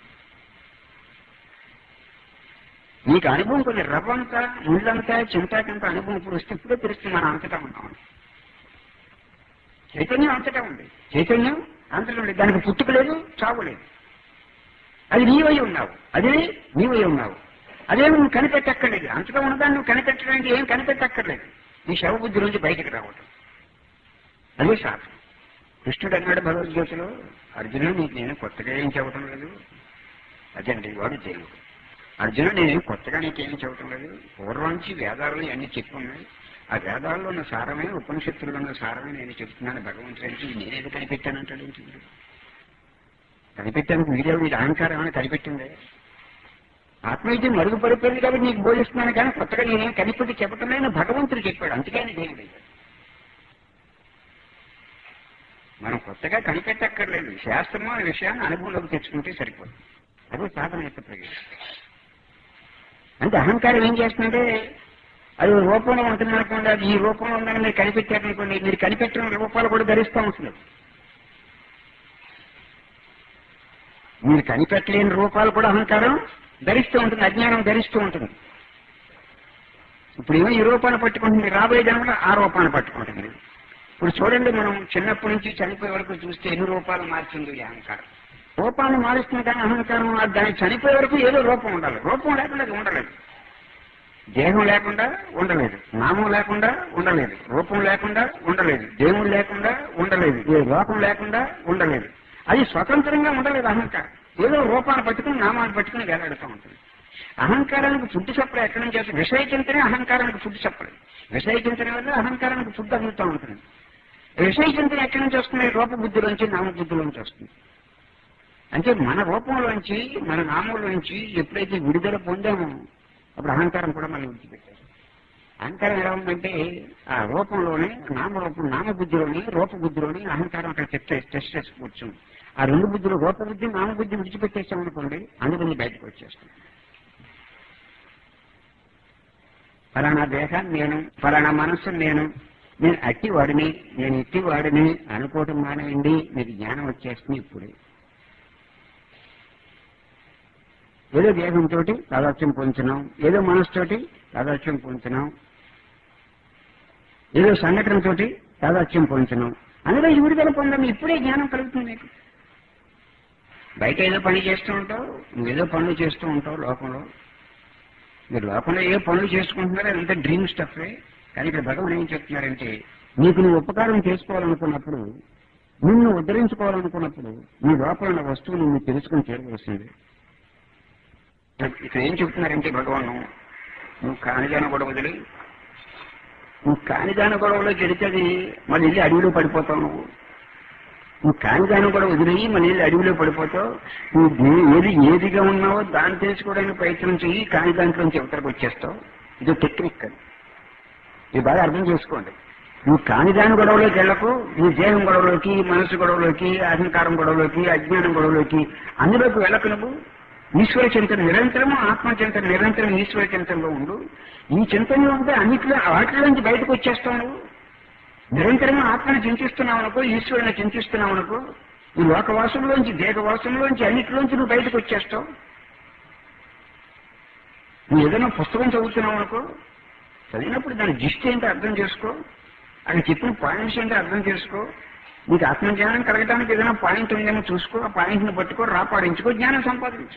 నీకు అనుభవం కొన్ని రవ్వంతా ముళ్ళంతా చింతాకంత అనుభవం ఇప్పుడు వస్తే ఇప్పుడే తెలుస్తుంది మనం అంతటా ఉన్నాం చైతన్యం అంతటా ఉంది చైతన్యం అంతటా ఉంది దానికి పుట్టుక లేదు చావు లేదు అది నీవై ఉన్నావు అదే నీవై ఉన్నావు అదే నువ్వు కనిపెట్టక్కర్లేదు అంతటా ఉన్నదాన్ని నువ్వు కనిపెట్టడానికి ఏం కనిపెట్టక్కర్లేదు నీ శవబుద్ధి నుంచి బయటకు రావటం అదే శాస్త్రం కృష్ణుడు అన్నాడు భగవద్గీతలో అర్జునుడు నీకు నేను కొత్తగా ఏం చెప్పడం లేదు అదండి వాడు దేవుడు అర్జునుడు నేను కొత్తగా నీకేం చెప్పడం లేదు పూర్వం నుంచి వేదాలు అన్ని చెప్పి ఉన్నాయి ఆ వేదాల్లో ఉన్న సారమే ఉపనిషత్తుల్లో ఉన్న సారమే నేను చెప్తున్నాను భగవంతుడికి నేనేది కనిపెట్టానంటాడు ఏంటి వీడు? కనిపెట్టాను వీడియో వీడి అహంకారం అని కనిపెట్టిందే ఆత్మవిద్య మరుగుపడిపోయింది కాబట్టి నీకు బోధిస్తున్నాను కానీ కొత్తగా నేనేం కనిపెట్టి చెప్పటం లేదు భగవంతుడు చెప్పాడు అందుకే ఆయన దేవుడు అయ్యాడు. మనం కొత్తగా కనిపెట్టక్కర్లేదు శాస్త్రము అనే విషయాన్ని అనుభవంలోకి తెచ్చుకుంటే సరిపోతుంది అదే సాధన యొక్క ప్రయోజనం అంటే అహంకారం ఏం చేస్తుందంటే అది రూపంలో ఉంటుంది అనుకోండి అది ఈ రూపంలో ఉందని మీరు కనిపెట్టారనుకోండి మీరు కనిపెట్టిన రూపాలు కూడా ధరిస్తూ ఉంటుంది మీరు కనిపెట్టలేని రూపాలు కూడా అహంకారం ధరిస్తూ ఉంటుంది అజ్ఞానం ధరిస్తూ ఉంటుంది ఇప్పుడు ఏమో ఈ రూపాన్ని పట్టుకుంటుంది రాబోయే జన్మలో ఆ రూపాన్ని పట్టుకుంటుంది ఇప్పుడు చూడండి మనం చిన్నప్పటి నుంచి చనిపోయే వరకు చూస్తే ఎన్ని రూపాలు మార్చింది ఈ అహంకారం రూపాన్ని మారుస్తుంది కానీ అహంకారం అది దానికి చనిపోయే వరకు ఏదో రూపం ఉండాలి రూపం లేకుండా అది ఉండలేదు దేహం లేకుండా ఉండలేదు నామం లేకుండా ఉండలేదు రూపం లేకుండా ఉండలేదు దేవుడు లేకుండా ఉండలేదు ఏ లోకం లేకుండా ఉండలేదు అది స్వతంత్రంగా ఉండలేదు అహంకారం ఏదో రూపాన్ని పట్టుకుని నామాన్ని పట్టుకుని వేలాడుతూ ఉంటుంది అహంకారానికి ఫుడ్ సప్లై ఎక్కడి నుంచి వస్తుంది విషయ చింతనే అహంకారానికి ఫుడ్ సప్లై విషయ చింతన వల్ల అహంకారానికి ఫుడ్ అందుతూ ఉంటుంది విషయ చింతన ఎక్కడి నుంచి వస్తుంది రూపబుద్ధిలోంచి నామబుద్ధిలోంచి వస్తుంది అంటే మన రూపంలోంచి మన నామంలోంచి ఎప్పుడైతే విడుదల పొందామో అప్పుడు అహంకారం కూడా మనం విడిచిపెట్టారు అహంకారం ఎలా ఉందంటే ఆ రూపంలోనే నామరూపం నామబుద్ధిలోని రూపబుద్ధిలోని అహంకారం అక్కడ చెప్తే టెస్ట్ చేసి కూర్చుంది ఆ రెండు బుద్ధులు రూపబుద్ధి నామబుద్ధి విడిచిపెట్టేసామనుకోండి అందుకని బయటకు వచ్చేస్తాం ఫలానా దేహాన్ని నేను ఫలానా మనస్సు నేను నేను అట్టి వాడిని నేను ఇట్టి వాడిని అనుకోవటం మానేయండి మీకు జ్ఞానం వచ్చేస్తుంది ఇప్పుడే ఏదో దేహంతో తాదాత్యం పొందుతున్నాం ఏదో మనసుతోటి తాదాత్యం పొందుతున్నాం ఏదో సంఘటనతోటి తాదాత్యం పొందుతున్నాం అందులో ఈ విడుదల పొందాము ఇప్పుడే జ్ఞానం కలుగుతుంది మీకు బయట ఏదో పని చేస్తూ ఉంటావు నువ్వేదో పనులు చేస్తూ ఉంటావు లోకంలో మీరు లోకంలో ఏ పనులు చేసుకుంటున్నారో అదంతా డ్రీమ్ స్టఫే కానీ ఇక్కడ భగవాన్ ఏం చెప్తున్నారంటే నీకు నువ్వు ఉపకారం చేసుకోవాలనుకున్నప్పుడు నిన్ను ఉద్ధరించుకోవాలనుకున్నప్పుడు నీ లోపల ఉన్న వస్తువు నువ్వు తెలుసుకుని చేరవలసింది ఇక్కడ ఏం చెప్తున్నారంటే భగవాన్ నువ్వు కానిదాన గొడవ వదిలి నువ్వు కానిదాన గొడవలో గెలిచేది మళ్ళీ వెళ్ళి అడవిలో పడిపోతావు నువ్వు నువ్వు కానిదానం కూడా వదిలేయి మళ్ళీ వెళ్ళి అడవిలో పడిపోతావు నువ్వు దే- ఏది ఏదిగా ఉన్నావో దాన్ని తెలుసుకోవడానికి ప్రయత్నం చెయ్యి కాని దాంట్లోంచి ఇవతలకు వచ్చేస్తావు ఇది టెక్నిక్ అది ఇది బాగా అర్థం చేసుకోండి నువ్వు కానిదాని గొడవలోకి వెళ్ళకు నీ దేహం గొడవలోకి మనసు గొడవలోకి అహంకారం గొడవలోకి అజ్ఞానం గొడవలోకి అందులోకి వెళ్ళకు నువ్వు ఈశ్వర చింతన నిరంతరము ఆత్మ చింతన నిరంతరం ఈశ్వర చింతనలో ఉండు ఈ చింతనలో ఉంటే అన్నిట్లో వాటిలోంచి బయటకు వచ్చేస్తావు నువ్వు నిరంతరంగా ఆత్మను చింతిస్తున్నావు అనుకో ఈశ్వరుని చింతిస్తున్నావు అనుకో ఈ లోకవాసంలోంచి దేహవాసంలోంచి అన్నిటిలోంచి నువ్వు బయటకు వచ్చేస్తావు నువ్వు ఏదైనా పుస్తకం చదువుతున్నావు అనుకో చదివినప్పుడు దాని జిస్ట్ ఏంటో అర్థం చేసుకో అక్కడ చెప్పిన పాయింట్స్ ఏంటో అర్థం చేసుకో నీకు ఆత్మజ్ఞానం కలగడానికి ఏదైనా పాయింట్ ఉందేమో చూసుకో ఆ పాయింట్ని పట్టుకో రాపాడించుకో జ్ఞానం సంపాదించు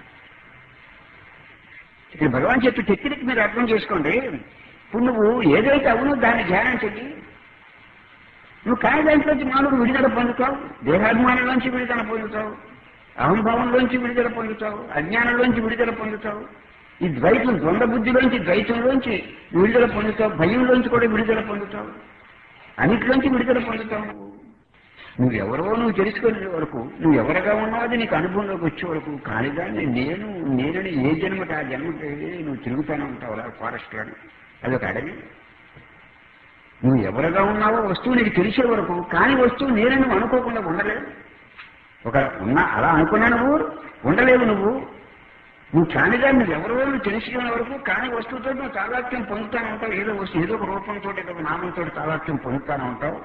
ఇక్కడ భగవాన్ చెప్పి టెక్నిక్ మీరు అర్థం చేసుకోండి ఇప్పుడు నువ్వు ఏదైతే అవునో దాన్ని ధ్యానం చెయ్యి నువ్వు కాని దాంట్లోంచి మానవుడు విడుదల పొందుతావు దేహాభిమానంలోంచి విడుదల పొందుతావు అహంభావంలోంచి విడుదల పొందుతావు అజ్ఞానంలోంచి విడుదల పొందుతావు ఈ ద్వైతం ద్వంద్వ బుద్ధిలోంచి ద్వైతంలోంచి విడుదల పొందుతావు భయంలోంచి కూడా విడుదల పొందుతావు అన్నిటిలోంచి విడుదల పొందుతావు నువ్వు నువ్వెవరో నువ్వు తెలుసుకునే వరకు నువ్వు ఎవరుగా ఉన్నావు అది నీకు అనుభవంలోకి వచ్చే వరకు కానిదాన్ని నేను నేనని ఏ జన్మకి ఆ జన్మకి నువ్వు తిరుగుతూనే ఉంటావు అలా ఫారెస్ట్లోని అదొక అడవి నువ్వు ఎవరుగా ఉన్నావో వస్తువు నీకు తెలిసే వరకు కాని వస్తువు నేనని నువ్వు అనుకోకుండా ఉండలేవు ఒక ఉన్నా అలా అనుకున్నా నువ్వు ఉండలేవు నువ్వు నువ్వు కానిగా నువ్వు ఎవరో నువ్వు తెలుసుకునే వరకు కాని వస్తువుతో నువ్వు తాదాత్యం పొందుతానే ఉంటావు ఏదో వస్తువు ఏదో ఒక రూపంతో ఏదో ఒక నామంతో తాదాత్యం పొందుతానే ఉంటావు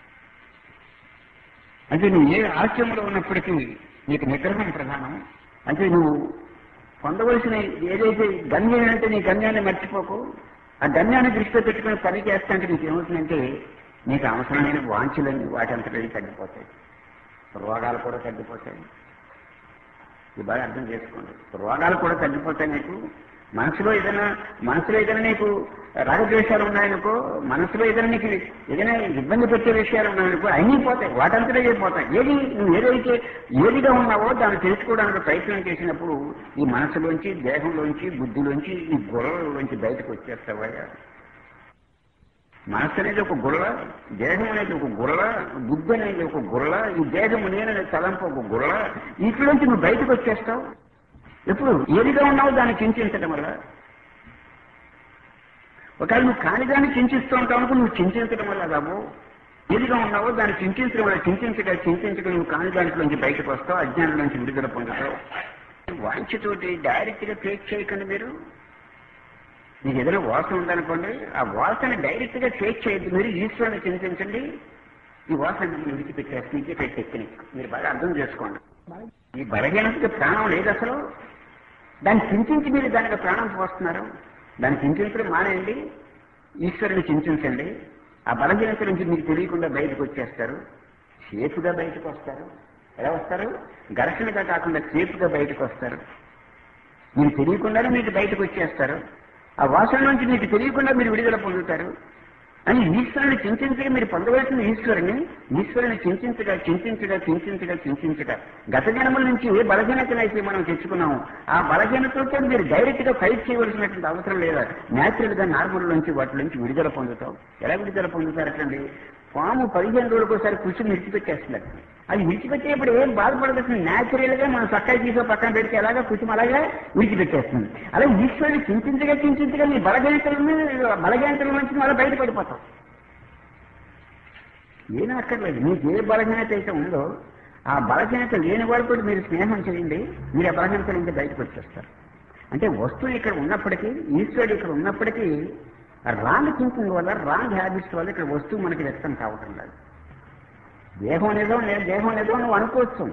అంటే నువ్వు ఏ ఆశ్రమంలో ఉన్నప్పటికీ నీకు నిగ్రహం ప్రధానం అంటే నువ్వు పొందవలసిన ఏదైతే గమ్యం అంటే నీ గమ్యాన్ని మర్చిపోకు ఆ గమ్యాన్ని దృష్టిలో పెట్టుకుని పని చేస్తాంటే నీకు ఏమవుతుందంటే నీకు అవసరమైన వాంఛలన్నీ వాటి అంతటి తగ్గిపోతాయి రోగాలు కూడా తగ్గిపోతాయి ఇది బాగా అర్థం చేసుకోండి రోగాలు కూడా తగ్గిపోతాయి నీకు మనసులో ఏదైనా మనసులో ఏదైనా నీకు రాగద్వేషాలు ఉన్నాయనుకో మనసులో ఏదైనా నీకు ఏదైనా ఇబ్బంది పెట్టే విషయాలు ఉన్నాయనుకో అన్నీ పోతాయి వాటంతటే పోతాయి ఏది నువ్వు ఏదైతే ఏదిగా ఉన్నావో దాన్ని తెలుసుకోవడానికి ప్రయత్నం చేసినప్పుడు ఈ మనసులోంచి దేహంలోంచి బుద్ధిలోంచి ఈ గొడవలోంచి బయటకు వచ్చేస్తావయ్యా మనస్సు అనేది ఒక గుర్ర దేహం అనేది ఒక గుర్ర బుద్ధి అనేది ఒక గుర్ర ఈ దేహము నేననే తలంపు ఒక గుర్ర వీటిలోంచి నువ్వు బయటకు వచ్చేస్తావు ఎప్పుడు ఏదిగా ఉన్నావో దాన్ని చింతించడం వల్ల ఒకవేళ నువ్వు కానిదాన్ని చింతిస్తూ ఉంటావు అనుకో నువ్వు చింతించడం వల్ల రాబో ఏదిగా ఉన్నావో దాన్ని చింతించడం వల్ల చింతించగా చింతించగా నువ్వు కాని దాంట్లోంచి బయటకు వస్తావు అజ్ఞానం నుంచి విడుదల పొందుతావు వాంఛతోటి డైరెక్ట్ గా ఫేక్ చేయకండి మీరు మీకు ఏదైనా వాసన ఉందనుకోండి ఆ వాసన డైరెక్ట్ గా ఫేక్ చేయొద్దు మీరు ఈశ్వరుని చింతించండి ఈ వాసన మిమ్మల్ని విడిచిపెట్టేస్తుంది ఇదే టెక్నిక్ మీరు బాగా అర్థం చేసుకోండి ఈ బలహీనతకి ప్రాణం లేదు అసలు దాన్ని చింతించి మీరు దానికి ప్రాణం పోస్తున్నారు దాన్ని చింతించడం మానేయండి ఈశ్వరుని చింతించండి ఆ బలహీనత నుంచి మీకు తెలియకుండా బయటకు వచ్చేస్తారు సేఫ్గా బయటకు వస్తారు ఎలా వస్తారు ఘర్షణగా కాకుండా సేఫ్గా బయటకు వస్తారు మీరు తెలియకుండానే మీకు బయటకు వచ్చేస్తారు ఆ వాసన నుంచి మీకు తెలియకుండా మీరు విడుదల పొందుతారు అని ఈశ్వరుని చింతించగా మీరు పొందవలసిన ఈశ్వరుని ఈశ్వరుని చింతించగా చింతించగా చింతించగా చింతించగా గత జన్మల నుంచి ఏ బలహీనతనైతే మనం తెచ్చుకున్నాము ఆ బలహీనతతో మీరు డైరెక్ట్ గా ఫైట్ చేయవలసినటువంటి అవసరం లేదా న్యాచురల్ గా నార్మల్ నుంచి వాటి నుంచి విడుదల పొందుతాం ఎలా విడుదల పొందుతారటండి పాము పదిహేను రోజులకు ఒకసారి కూర్చొని విడిచిపెట్టేస్తున్నారు అది విడిచిపెట్టేప్పుడు ఏం బాధపడదు న్యాచురల్ గా మనం చక్కగా తీసో పక్కన పెడితే ఎలాగా కూర్చొని అలాగే విడిచిపెట్టేస్తుంది అలా ఈశ్వరుని చింతించగా చింతించగా మీ బలగంటలను బలగంటల నుంచి మళ్ళీ బయటపడిపోతాం ఏమీ అక్కర్లేదు మీకు ఏ బలహీనత అయితే ఉందో ఆ బలహీనత లేని వాడితో మీరు స్నేహం చేయండి మీరు ఆ బలహీనత నుంచి బయటకు వచ్చేస్తారు అంటే వస్తువు ఇక్కడ ఉన్నప్పటికీ ఈశ్వరుడు ఇక్కడ ఉన్నప్పటికీ రాంగ్ థింకింగ్ వల్ల రాంగ్ హ్యాబిట్స్ వల్ల ఇక్కడ వస్తువు మనకి వ్యక్తం కావటం లేదు దేహం నిజం నేను దేహం నిజం నువ్వు అనుకోవచ్చు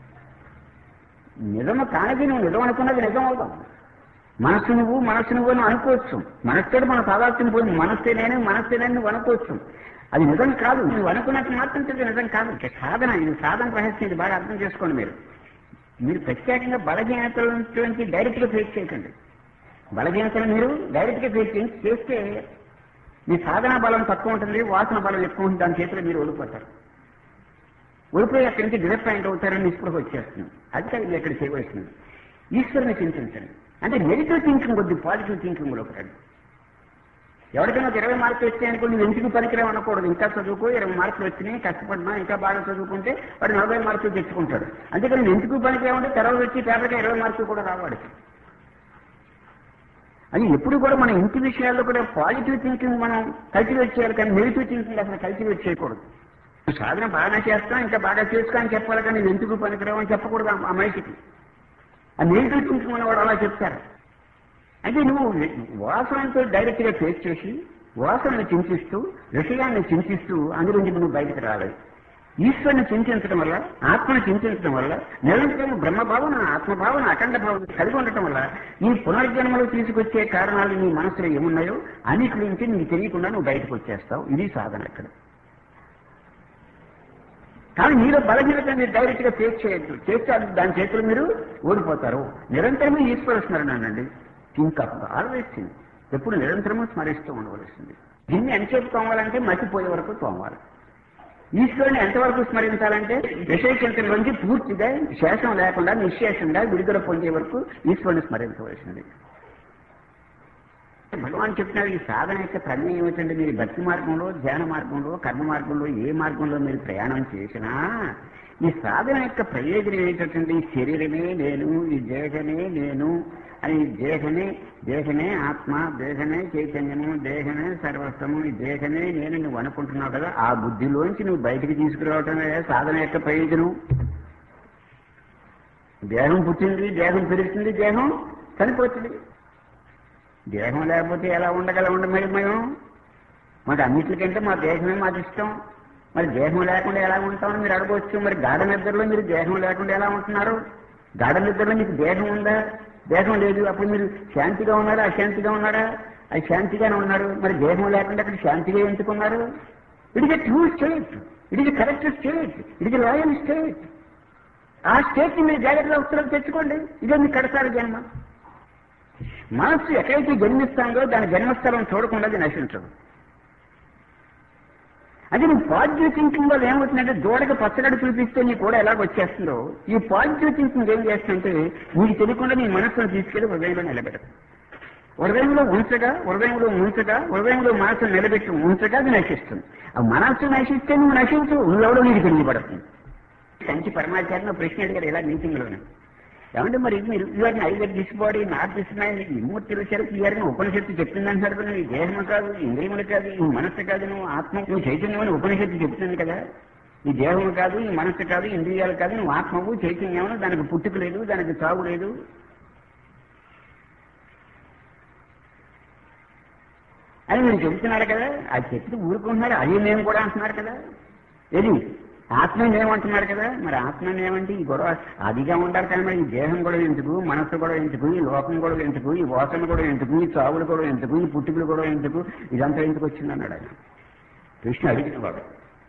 నిజము కానిది నువ్వు నిజం అనుకున్నది నిజం అవుతాం మనస్సు నువ్వు మనస్సు నువ్వు అని అనుకోవచ్చు మనస్సుతో మన సాదార్థం పోయింది మనస్సే నేను మనస్సే నేను నువ్వు అనుకోవచ్చు అది నిజం కాదు నువ్వు అనుకున్నట్టు మాత్రం తెలియదు నిజం కాదు ఇక సాధన ఇది సాధన రహస్యం ఇది బాగా అర్థం చేసుకోండి మీరు మీరు ప్రత్యేకంగా బలహీనతల నుంచి డైరెక్ట్ గా ఫేస్ చేయకండి బలహీనతలు మీరు డైరెక్ట్ గా ఫేస్ చేయండి చేస్తే మీ సాధన బలం తక్కువ ఉంటుంది వాసన బలం ఎక్కువ ఉంటుంది దాని చేతిలో మీరు ఓడిపోతారు ఓడిపోయి అక్కడి నుంచి డిసప్పాయింట్ అవుతారని నిస్పృహ వచ్చేస్తుంది అది కాదు మీరు ఇక్కడ చేయవలసింది ఈశ్వరుని చింతించండి అంటే నెగిటివ్ థింకింగ్ కొద్ది పాజిటివ్ థింకింగ్ కూడా ఒకటి ఎవరికైనా ఒక ఇరవై మార్కులు వచ్చాయనుకో నువ్వు ఎందుకు పనికిరావు అనకూడదు ఇంకా చదువుకో ఇరవై మార్కులు వచ్చినాయి కష్టపడినా ఇంకా బాగా చదువుకుంటే వాడు నలభై మార్కులు తెచ్చుకుంటాడు అందుకని నువ్వు ఎందుకు పనికిరావంటే తర్వాత వచ్చి పేపర్కి ఇరవై మార్కులు కూడా రావాడికి అది ఎప్పుడు కూడా మన ఇంటి విషయాల్లో కూడా పాజిటివ్ థింకింగ్ మనం కల్టివేట్ చేయాలి కానీ నెగిటివ్ థింకింగ్ అసలు కల్టివేట్ చేయకూడదు సాధన బాగా చేస్తాం ఇంకా బాగా చేసుకో అని చెప్పాలి కానీ నువ్వు ఎందుకు పనికిరావు అని చెప్పకూడదు ఆ- ఆ మనిషికి ఆ నెగిటివ్ థింకింగ్ ఉన్నవాడు అలా చెప్తారు అంటే నువ్వు వాసనతో డైరెక్ట్ గా ఫేస్ చేసి వాసనను చింతిస్తూ విషయాన్ని చింతిస్తూ అందులోంచి నువ్వు బయటకు రాలేదు ఈశ్వరుని చింతించడం వల్ల ఆత్మను చింతించడం వల్ల నిరంతరం బ్రహ్మభావన ఆత్మభావన అఖండ భావన కలిగి ఉండటం వల్ల ఈ పునర్జన్మలు తీసుకొచ్చే కారణాలు నీ మనసులో ఏమున్నాయో అన్నిటి నుంచి నీకు తెలియకుండా నువ్వు బయటకు వచ్చేస్తావు ఇది సాధన ఇక్కడ కానీ మీలో బలహీనత మీరు డైరెక్ట్ గా ఫేస్ చేయొద్దు చేస్తే అది దాని చేతులు మీరు ఓడిపోతారు నిరంతరమే ఈశ్వర స్మరణ అనండి థింక్ అప్ ఆల్వేస్ థింక్ ఎప్పుడు నిరంతరము స్మరిస్తూ ఉండవలసింది దీన్ని ఎంతసేపు తోమాలంటే మర్చిపోయే వరకు తోమాలి ఈశ్వరుని ఎంతవరకు స్మరించాలంటే విషయ చింతనలోంచి పూర్తిగా శేషం లేకుండా నిశ్శేషంగా విడుదల పొందే వరకు ఈశ్వరుని స్మరించవలసింది భగవాన్ చెప్తున్నారు ఈ సాధన యొక్క ప్రజ్ఞ ఏమిటంటే మీరు భక్తి మార్గంలో ధ్యాన మార్గంలో కర్మ మార్గంలో ఏ మార్గంలో మీరు ప్రయాణం చేసినా ఈ సాధన యొక్క ప్రయోజనం ఏంటంటే ఈ శరీరమే నేను ఈ దేహమే నేను అని ఈ దేహమే దేహమే ఆత్మ దేహమే చైతన్యము దేహమే సర్వస్వము ఈ దేహమే నేను నువ్వు అనుకుంటున్నావు కదా ఆ బుద్ధిలోంచి నువ్వు బయటికి తీసుకురావటమే సాధన యొక్క ప్రయోజనం దేహం పుట్టింది దేహం పెరుగుతుంది దేహం చనిపోతుంది దేహం లేకపోతే ఎలా ఉండగలమండి మరి మేము మాకు అన్నిటికంటే మా దేహమే మాకు ఇష్టం మరి దేహం లేకుండా ఎలా ఉంటామని మీరు అడగవచ్చు మరి గాఢ నిద్రలో మీరు దేహం లేకుండా ఎలా ఉంటున్నారు గాఢ నిద్రలో మీకు దేహం ఉందా దేహం లేదు అప్పుడు మీరు శాంతిగా ఉన్నారా అశాంతిగా ఉన్నారా అది శాంతిగానే ఉన్నారు మరి దేహం లేకుండా అక్కడ శాంతిగా ఎంచుకున్నారు it is a true state it is correct state it is loyal state ఆ స్టేట్ ని మీరు జాగ్రత్తగా ఉత్తరం తెచ్చుకోండి ఇదే మీ కడసారి జన్మ మనస్సు ఎక్కడైతే జన్మిస్తాందో దాని జన్మస్థలం చూడకుండా అది నశించదు అది నువ్వు పాజిటివ్ థింకింగ్ వల్ల ఏమవుతుందంటే దూడకి పచ్చగడ్డి పిలిపిస్తే నీ కూడా ఎలాగ వచ్చేస్తుందో ఈ పాజిటివ్ థింకింగ్ ఏం చేస్తుంటే నీకు తెలియకుండా నీ మనస్సును తీసుకెళ్లి హృదయంలో నిలబెడదు హృదయంలో ఉంచగా హృదయంలో ఉంచగా హృదయంలో మనస్సును నిలబెట్టి ఉంచగా అది నశిస్తుంది ఆ మనస్సు నశిస్తే నువ్వు నశించు నువ్వెవడో నీకు తెలియబడుతుంది కంచి పరమాచార్య ప్రశ్న అడిగారు ఇలా మీటింగ్లోనే ఏమంటే మరి మీరు ఇవన్నీ either this body not this mind నీకు విమూర్తి తెలిసారు ఇవన్నీ ఉపనిషత్తు చెప్తుంది అంటున్నారు కదా నీ దేహము కాదు ఇంద్రియములు కాదు ఈ మనస్సు కాదు నువ్వు ఆత్మ నువ్వు చైతన్యం అని ఉపనిషత్తు చెప్తుంది కదా ఈ దేహము కాదు ఈ మనస్సు కాదు ఇంద్రియాలు కాదు నువ్వు ఆత్మవు చైతన్యము దానికి పుట్టుక లేదు దానికి చావు లేదు అని మీరు చెబుతున్నారు కదా అది చెప్తే ఊరుకుంటున్నారు అది మేము కూడా అంటున్నారు కదా ఏది ఆత్మని ఏమంటున్నారు కదా మరి ఆత్మని ఏమంటే ఈ గొడవ అదిగా ఉండాలి కానీ మరి ఈ దేహం కూడా ఎందుకు మనస్సు కూడా ఎందుకు ఈ లోకం కూడా ఎందుకు ఈ వాసన కూడా ఎందుకు ఈ చావులు కూడా ఎందుకు ఈ పుట్టుకలు కూడా ఎందుకు ఇదంతా ఎందుకు వచ్చింది అన్నాడు ఆయన కృష్ణ అడిగిన వాడు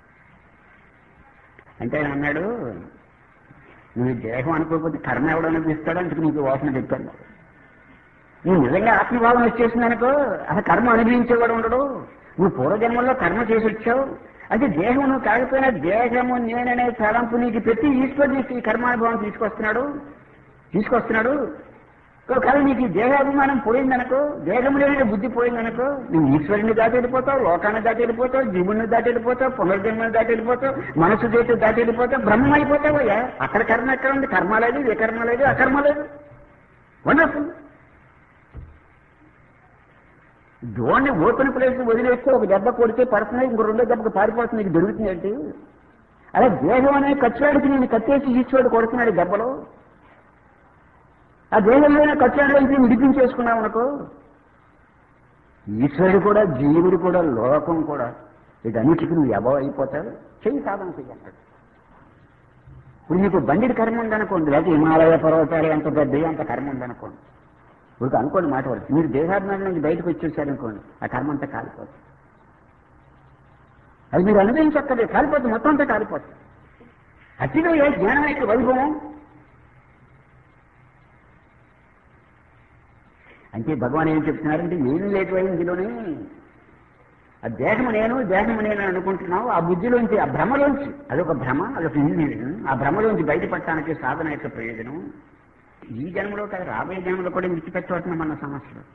అంటే ఆయన అన్నాడు నువ్వు ఈ దేహం అనుకోకపోతే కర్మ ఎవడో ఇస్తాడు అందుకు నీకు వాసన చెప్పాను నువ్వు నిజంగా ఆత్మభావం వచ్చేసింది అనుకో అసలు కర్మ అనుభవించేవాడు ఉండడు నువ్వు పూర్వజన్మల్లో కర్మ చేసి వచ్చావు అంటే దేహం నువ్వు కాకపోయినా దేహము నేననే తలంపు నీకు పెట్టి ఈశ్వరుడు నీకు ఈ కర్మానుభవం తీసుకొస్తున్నాడు తీసుకొస్తున్నాడు కానీ నీకు ఈ దేహాభిమానం పోయిందనుకో దేహం లేని బుద్ధి పోయిందనుకో నువ్వు ఈశ్వరుని దాటి వెళ్ళిపోతావు లోకాన్ని దాటి వెళ్ళిపోతావు జీవుని దాటి వెళ్ళిపోతావు పునర్జన్మని దాటి వెళ్ళిపోతావు మనసు చేతి దాటి వెళ్ళిపోతావు బ్రహ్మం అయిపోతావు అయ్యా అక్కడ కర్మ ఎక్కడ ఉంది కర్మ లేదు వికర్మ లేదు అకర్మ లేదు వండర్ఫుల్ దోణ్ణి ఓపెన్ ప్లేస్ వదిలేస్తే ఒక దెబ్బ కొడితే పడుతున్నాయి ఇంకో రెండో దెబ్బకు పారిపోతుంది నీకు దొరుకుతుంది ఏంటి అలా దేహం అనే కచ్చాడికి నేను కట్టేసి ఈశ్వరుడు కొడుతున్నాడు ఈ దెబ్బలో ఆ దేహంలోనే కచ్చాడులోంచి విడిపించేసుకున్నావు అనుకో ఈశ్వరుడు కూడా జీవుడు కూడా లోకం కూడా వీటన్నిటికీ నువ్వు ఎబవ అయిపోతావు చెయ్యి సాధన చెయ్యంటాడు ఇప్పుడు నీకు బండిడి కర్మ ఉందనుకోండి లేకపోతే హిమాలయ పర్వతాలు ఎంత పెద్దవి అంత కర్మ ఉందనుకోండి ఇప్పుడు అనుకోండి మాట వరకు మీరు దేహాభిమానం నుంచి బయటకు వచ్చేసారనుకోండి ఆ కర్మ అంతా కాలిపోతుంది అది మీరు అనుభవించక్కర్లేదు కాలిపోతుంది మొత్తం అంతా కాలిపోతుంది అతిగా ఏ జ్ఞానం యొక్క వైభవం అంటే భగవాన్ ఏం చెప్తున్నారంటే ఏం లేదు ఇందులోనే ఆ దేహము నేను దేహము నేను అని అనుకుంటున్నావు ఆ బుద్ధిలోంచి ఆ భ్రమలోంచి అదొక భ్రమ అదొక ఇంద్రియం ఆ భ్రమలోంచి బయటపడటానికి సాధన యొక్క ప్రయోజనం ఈ జన్మలో కాదు రాబోయే జన్మలో కూడా విడిచిపెట్టవటం మన సమస్యలు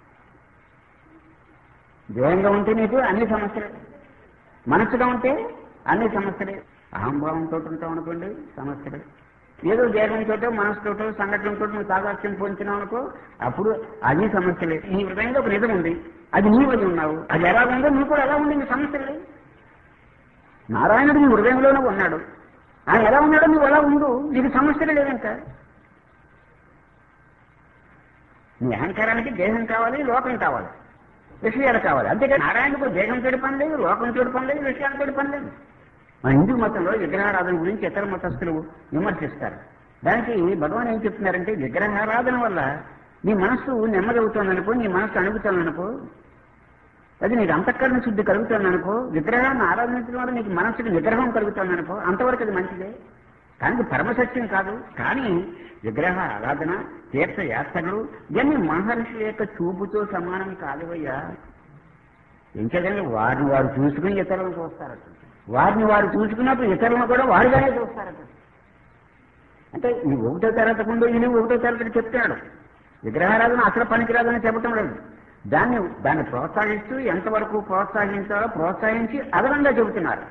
దేహంగా ఉంటే నీకు అన్ని సమస్యలు మనసుగా ఉంటే అన్ని సమస్యలే అహంభావంతో ఉంటావు అనుకోండి సమస్యలే ఏదో దేహంతో మనసుతోటో సంఘటనతో నువ్వు సాదాస్యం పొందినావు అనుకో అప్పుడు అది సమస్యలే నీ హృదయంలో ఒక నిజం ఉంది అది నీ వది ఉన్నావు అది ఎలా ఉందో నువ్వు కూడా ఎలా ఉంది నీ సమస్యలే నారాయణుడు నీ హృదయంలోనే ఉన్నాడు ఆయన ఎలా ఉన్నాడో నువ్వు ఎలా ఉండు నీకు సమస్యలు లేదంట నీ అహంకారానికి దేహం కావాలి లోకం కావాలి విషయాలు కావాలి అంతేకాని నారాయణకు దేహంతో పని లేదు లోకంతో పని లేదు విషయాలతో పని లేదు మన హిందూ మతంలో విగ్రహారాధన గురించి ఇతర మతస్థులు విమర్శిస్తారు దానికి భగవాన్ ఏం చెప్తున్నారంటే విగ్రహారాధన వల్ల నీ మనస్సు నెమ్మది అవుతుందనుకో నీ మనస్సు అణుగుతుందనుకో అది నీకు అంతఃకరణ శుద్ధి కలుగుతుందనుకో విగ్రహాన్ని ఆరాధించడం వల్ల నీకు మనస్సుకి నిగ్రహం కలుగుతుందనుకో అంతవరకు అది మంచిదే కానీ పరమసత్యం కాదు కానీ విగ్రహ ఆరాధన తీర్థయాత్రలు ఇవన్నీ మహర్షుల యొక్క చూపుతో సమానం కాదువయ్యా ఎంచేదంటే వారిని వారు చూసుకుని ఇతరులను చూస్తారట వారిని వారు చూసుకున్నప్పుడు ఇతరులను కూడా వారుగానే చూస్తారట అంటే ఈ ఒకటో తరగతి ముందు ఈయన ఒకటో తరగతి చెప్తున్నాడు విగ్రహారాధన అసలు పనికిరాదని చెప్పటం లేదు దాన్ని దాన్ని ప్రోత్సహిస్తూ ఎంతవరకు ప్రోత్సహించాలో ప్రోత్సహించి అదనంగా చెబుతున్నారు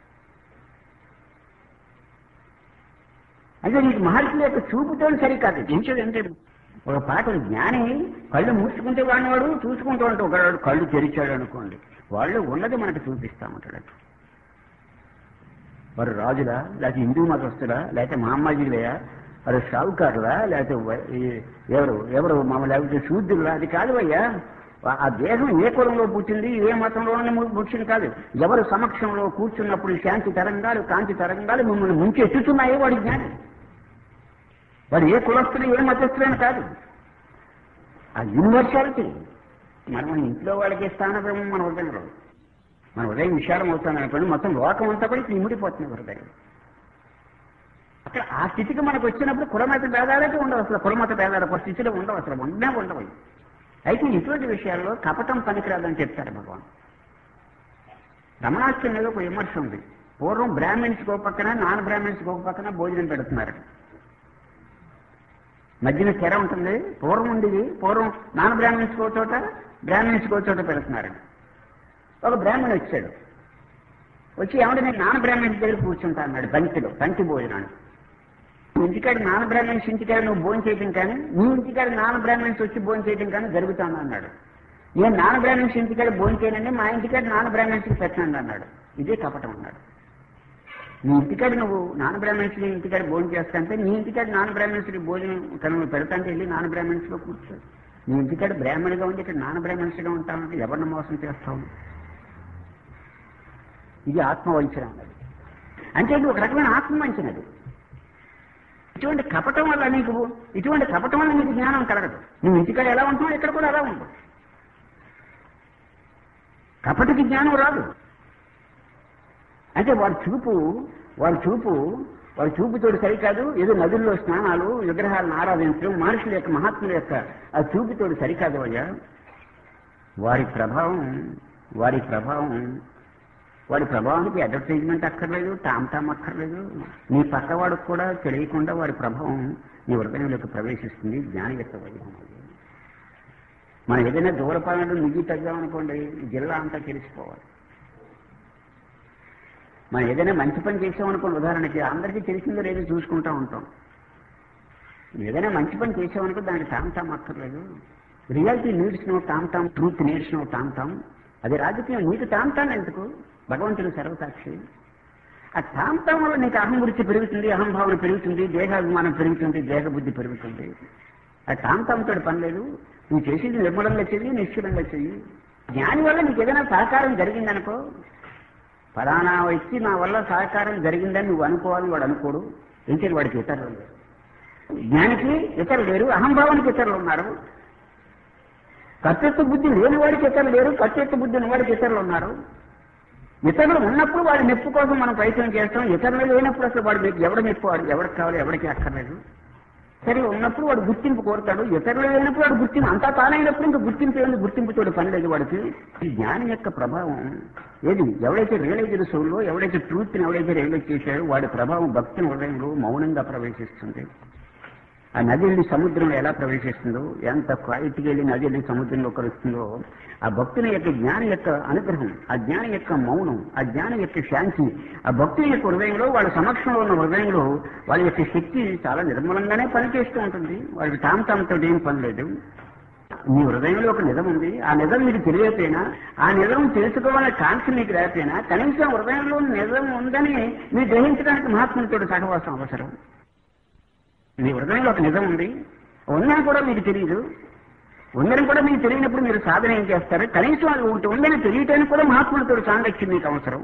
అంటే నీకు మహర్షుల యొక్క చూపుతో సరికాదు ఎంచేదంటే ఒక పాట జ్ఞాని కళ్ళు మూసుకుంటే వాడిని వాడు చూసుకుంటూ ఉంటే ఒకడు కళ్ళు తెరిచాడు అనుకోండి వాళ్ళు ఉన్నది మనకు చూపిస్తామంటాడు వారు రాజులా లేకపోతే హిందూ మతస్థులా లేకపోతే మహమ్మాజీలయా వారు షావుకారులా లేకపోతే వ- ఈ- ఎవరు ఎవరు మమ్మల్ని లేకపోతే శూద్రులా అది కాదు అయ్యా ఆ- ఆ దేహం ఏ కులంలో పుట్టింది ఏ మతంలోనే పుట్టింది కాదు ఎవరు సమక్షంలో కూర్చున్నప్పుడు శాంతి తరంగాలు కాంతి తరంగాలు మిమ్మల్ని ముంచెత్తుతున్నాయో వాడి జ్ఞానం వాడు ఏ కులస్తుడు ఏ మతస్థుడైనా కాదు ఆ యూనివర్సాలిటీ మనం మన ఇంట్లో వాళ్ళకి స్థానభ్రమం మన హృదయంలో మన హృదయం విశాలం అవుతాను అనుకోండి మొత్తం లోకం అంతా కూడా ఇమిడిపోతుంది హృదయం అక్కడ ఆ స్థితికి మనకు వచ్చినప్పుడు కులమత భేదాలకే ఉండవు అసలు కులమత భేదాలు ఒక స్థితిలో ఉండవు అసలు ఉండనే ఉండవు అయితే ఇటువంటి విషయాల్లో కపటం పనికిరాదని చెప్తారు భగవాన్ రమణాస్యం మీద ఒక విమర్శ ఉంది పూర్వం బ్రాహ్మిన్స్ ఒక పక్కన నాన్ బ్రాహ్మిన్స్ ఒక పక్కన భోజనం పెడుతున్నారు మధ్యన తెర ఉంటుంది పూర్వం ఉండేది పూర్వం నాన్ బ్రాహ్మిన్స్ ఒక చోట బ్రాహ్మిన్స్ ఒక చోట పెడుతున్నారు ఒక బ్రాహ్మణ్ వచ్చాడు వచ్చి ఏమంటే నేను నాన్ బ్రాహ్మణ్స్ దగ్గర కూర్చుంటా అన్నాడు పంక్తిలో పంక్తి భోజనాన్ని నీ ఇంటికాడ నాన్ బ్రాహ్మణ్స్ ఇంటికాడ నువ్వు భోజనం చేయడం కానీ నీ ఇంటికాడ నాన్ బ్రాహ్మణ్స్ వచ్చి భోజనం చేయడం కానీ జరుగుతాను అన్నాడు నేను నాన్ బ్రాహ్మణ్స్ ఇంటికాడ భోజనం చేయనండి మా ఇంటికాడ నాన్ బ్రాహ్మణ్స్కి పెట్టండి అన్నాడు ఇదే కపటం అన్నాడు నీ ఇంటికాడ నువ్వు నాన్ బ్రాహ్మణ్స్ ఇంటికాడ భోజనం చేస్తాంటే నీ ఇంటికాడ నాన్ బ్రాహ్మణ్స్కి భోజనం కనుక పెడతాంటే వెళ్ళి నాన్ బ్రాహ్మణ్స్ లో కూర్చో నీ ఇంటికాడ బ్రాహ్మణిగా ఉండి ఇక్కడ నాన్ బ్రాహ్మణ్స్ గా ఉంటామంటే ఎవరిని మోసం చేస్తావు ఇది ఆత్మవంచన అన్నది అంటే ఇది ఒక రకమైన ఆత్మవంచనది ఇటువంటి కపటం వల్ల నీకు ఇటువంటి కపటం వల్ల నీకు జ్ఞానం కలగదు నువ్వు ఇంటికాడ ఎలా ఉంటావు ఇక్కడ కూడా ఎలా ఉంటావు కపటికి జ్ఞానం రాదు అంటే వారి చూపు వారి చూపు వారి చూపుతోటి సరికాదు ఏదో నదుల్లో స్నానాలు విగ్రహాలను ఆరాధించడం మనుషుల యొక్క మహాత్ముల యొక్క ఆ చూపుతోటి సరికాదు అయ్యా వారి ప్రభావం వారి ప్రభావం వాడి ప్రభావానికి అడ్వర్టైజ్మెంట్ అక్కర్లేదు టామ్ టామ్ అక్కర్లేదు నీ పక్కవాడికి కూడా తెలియకుండా వారి ప్రభావం నీ హృదయంలోకి ప్రవేశిస్తుంది జ్ఞాని యొక్క వైభవం అది. మనం ఏదైనా దూరపాలనలో నిధి తగ్గామనుకోండి జిల్లా అంతా తెలిసిపోవాలి మనం ఏదైనా మంచి పని చేసామనుకోండి ఉదాహరణకి అందరికీ తెలిసిందో లేదో చూసుకుంటా ఉంటాం ఏదైనా మంచి పని చేసామనుకో దానికి టామ్ టామ్ అక్కర్లేదు reality needs no tom tom truth needs no tom tom అది రాజకీయం నీకు టామ్ టామ్ ఎందుకు భగవంతుడు సర్వసాక్షి ఆ టామ్ టామ్ వల్ల నీకు అహం వృత్తి పెరుగుతుంది అహంభావన పెరుగుతుంది దేహాభిమానం పెరుగుతుంది దేహబుద్ధి పెరుగుతుంది ఆ టామ్ టామ్ తోటి పని లేదు నువ్వు చేసేది నిర్మలంగా చెయ్యి నిశ్చలంగా చెయ్యి జ్ఞాని వల్ల నీకు ఏదైనా సహకారం జరిగిందనుకో ఫలానా వ్యక్తి నా వల్ల సహకారం జరిగిందని నువ్వు అనుకోవాలని వాడు అనుకోడు ఏంటి వాడికి ఇతరులు లేరు జ్ఞానికి ఇతరులు లేరు అహంభావానికి ఇతరులు ఉన్నారు కర్తృత్వ బుద్ధి లేని వాడికి ఇతరులు లేరు కర్తృత్వ బుద్ధి ఉన్న వాడికి ఇతరులు ఉన్నారు ఇతరులు ఉన్నప్పుడు వాడి మెప్పు కోసం మనం ప్రయత్నం చేస్తాం ఇతరులు లేనప్పుడు అసలు వాడు మెప్పు ఎవడ మెప్పు వాడు ఎవరికి కావాలి ఎవరికి అక్కర్లేదు సరే ఉన్నప్పుడు వాడు గుర్తింపు కోరుతాడు ఇతరులు లేనప్పుడు వాడు గుర్తింపు అంతా తానైనప్పుడు ఇంకా గుర్తింపు ఏంది గుర్తింపుతో పని లేదు వాడికి ఈ జ్ఞానం యొక్క ప్రభావం ఏది ఎవడైతే రియలైజ్డ్ సోల్లో ఎవడైతే ట్రూత్ని ఎవడైతే రియలైజ్ చేశాడో వాడి ప్రభావం భక్తిని హృదయంలో మౌనంగా ప్రవేశిస్తుంది ఆ నది వెళ్ళి సముద్రంలో ఎలా ప్రవేశిస్తుందో ఎంత క్వాలిటీగా వెళ్ళి నది వెళ్ళి సముద్రంలో కలుస్తుందో ఆ భక్తుని యొక్క జ్ఞానం యొక్క అనుగ్రహం ఆ జ్ఞానం యొక్క మౌనం ఆ జ్ఞానం యొక్క శాంతి ఆ భక్తుని యొక్క హృదయంలో వాళ్ళ సమక్షంలో ఉన్న హృదయంలో వాళ్ళ యొక్క శక్తి చాలా నిర్మలంగానే పనిచేస్తూ ఉంటుంది వాళ్ళకి తాము తాముతో ఏం పని లేదు మీ హృదయంలో ఒక నిజం ఉంది ఆ నిజం మీకు తెలియకపోయినా ఆ నిజం తెలుసుకోవాలనే కాంక్ష మీకు లేకపోయినా కనీసం హృదయంలో నిజం ఉందని మీరు గ్రహించడానికి మహాత్ములతో సహవాసం అవసరం మీ హృదయంలో ఒక నిజం ఉంది ఉన్నా కూడా మీకు తెలియదు ఉందని కూడా మీకు తెలియనప్పుడు మీరు సాధన ఏం చేస్తారు కనీసం అది ఒకటి ఉందని తెలియటానికి కూడా మహాత్ములతో సాంగత్యం మీకు అవసరం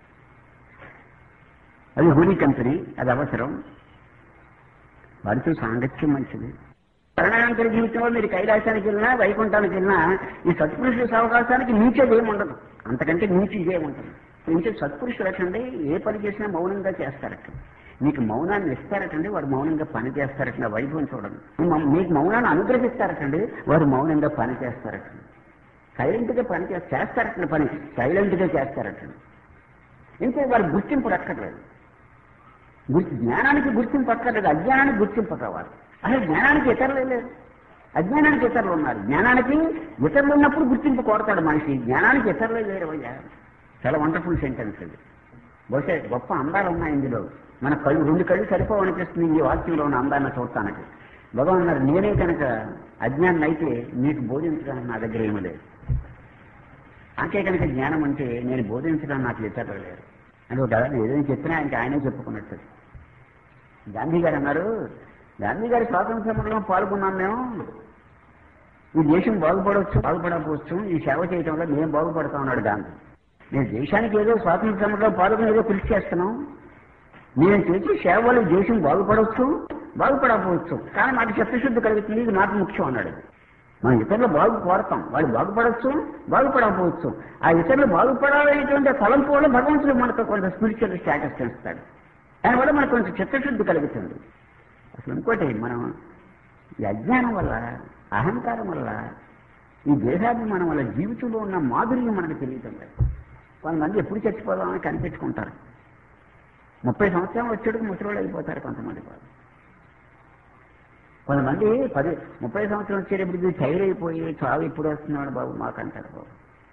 అది హోలీ కంపెనీ అది అవసరం వారితో సాంగత్యం మంచిది మరణానంతర జీవితంలో మీరు కైలాసానికి వెళ్ళినా వైకుంఠానికి వెళ్ళినా ఈ సత్పురుషుల అవకాశానికి మించేది ఏమి ఉండదు అంతకంటే మించి ఇదేమి ఉంటుంది మించే సత్పురుషులు అటండి ఏ పని చేసినా మౌనంగా చేస్తారట మీకు మౌనాన్ని ఇస్తారటండి వారు మౌనంగా పని చేస్తారట వైభవం చూడండి మీ- మీకు మౌనాన్ని అనుగ్రహిస్తారటండి వారు మౌనంగా పని చేస్తారటండి సైలెంట్ గా పని చేస్తారు చేస్తారట పని సైలెంట్ గా చేస్తారటండి ఇంకే వారు గుర్తింపు రక్కర్లేదు గుర్తి జ్ఞానానికి గుర్తింపు అక్కర్లేదు అజ్ఞానానికి గుర్తింపు కావాలి అసలు జ్ఞానానికి ఇతరులే లేదు అజ్ఞానానికి ఇతరులు ఉన్నారు జ్ఞానానికి ఇతరులు ఉన్నప్పుడు గుర్తింపు కోరతాడు మనిషి జ్ఞానానికి ఇతరులే లేరు అయ్యా చాలా వండర్ఫుల్ సెంటెన్స్ ఇది బహుశా గొప్ప అందాలు ఉన్నాయి ఇందులో మన కళ్ళు రెండు కళ్ళు సరిపోవనిపిస్తుంది ఈ వాక్యంలో ఉన్న అందాన్ని చూడటానికి భగవాన్ అన్నారు నేనే కనుక అజ్ఞానం అయితే నీకు బోధించడానికి నా దగ్గర ఏమీ లేదు నాకే కనుక జ్ఞానం అంటే నేను బోధించడానికి నాకు ఇతరులు లేరు అని ఒక ఏదైనా చెప్పినా ఆయనకి ఆయనే చెప్పుకున్నట్టు గాంధీ గారు అన్నారు గాంధీ గారి స్వాతంత్ర సమరంలో పాల్గొన్నాం మేము ఈ దేశం బాగుపడవచ్చు బాగుపడకపోవచ్చు ఈ సేవ చేయటంలో మేము బాగుపడతా ఉన్నాడు గాంధీ నేను దేశానికి ఏదో స్వాతంత్ర సమరంలో పాల్గొని ఏదో కృషి చేస్తున్నాం నేను చేసే సేవ వల్ల ఈ దేశం బాగుపడవచ్చు బాగుపడకపోవచ్చు కానీ మాకు చిత్తశుద్ధి కలుగుతుంది ఇది మాకు ముఖ్యం అన్నాడు మనం ఇతరులు బాగుపడతాం వాళ్ళు బాగుపడవచ్చు బాగుపడకపోవచ్చు ఆ ఇతరులు బాగుపడాలనేటువంటి తలంపు వల్ల భగవంతుడు మనకు కొంత స్పిరిచువల్ స్టేటస్ ఇస్తాడు దానివల్ల మనకు కొంచెం చిత్తశుద్ధి కలుగుతుంది అసలు ఇంకోటి మనం ఈ అజ్ఞానం వల్ల అహంకారం వల్ల ఈ దేహాభిమానం వల్ల జీవితంలో ఉన్న మాధుర్యం మనకు తెలియదు కొంతమంది ఎప్పుడు చచ్చిపోదామని కనిపెట్టుకుంటారు ముప్పై సంవత్సరాలు వచ్చేటికి ముసలోళ్ళు అయిపోతారు కొంతమంది వాళ్ళు కొంతమంది పది ముప్పై సంవత్సరం వచ్చేటప్పుడు టైర్ అయిపోయి చావు ఇప్పుడు వస్తున్నాడు బాబు మాకంటారు బాబు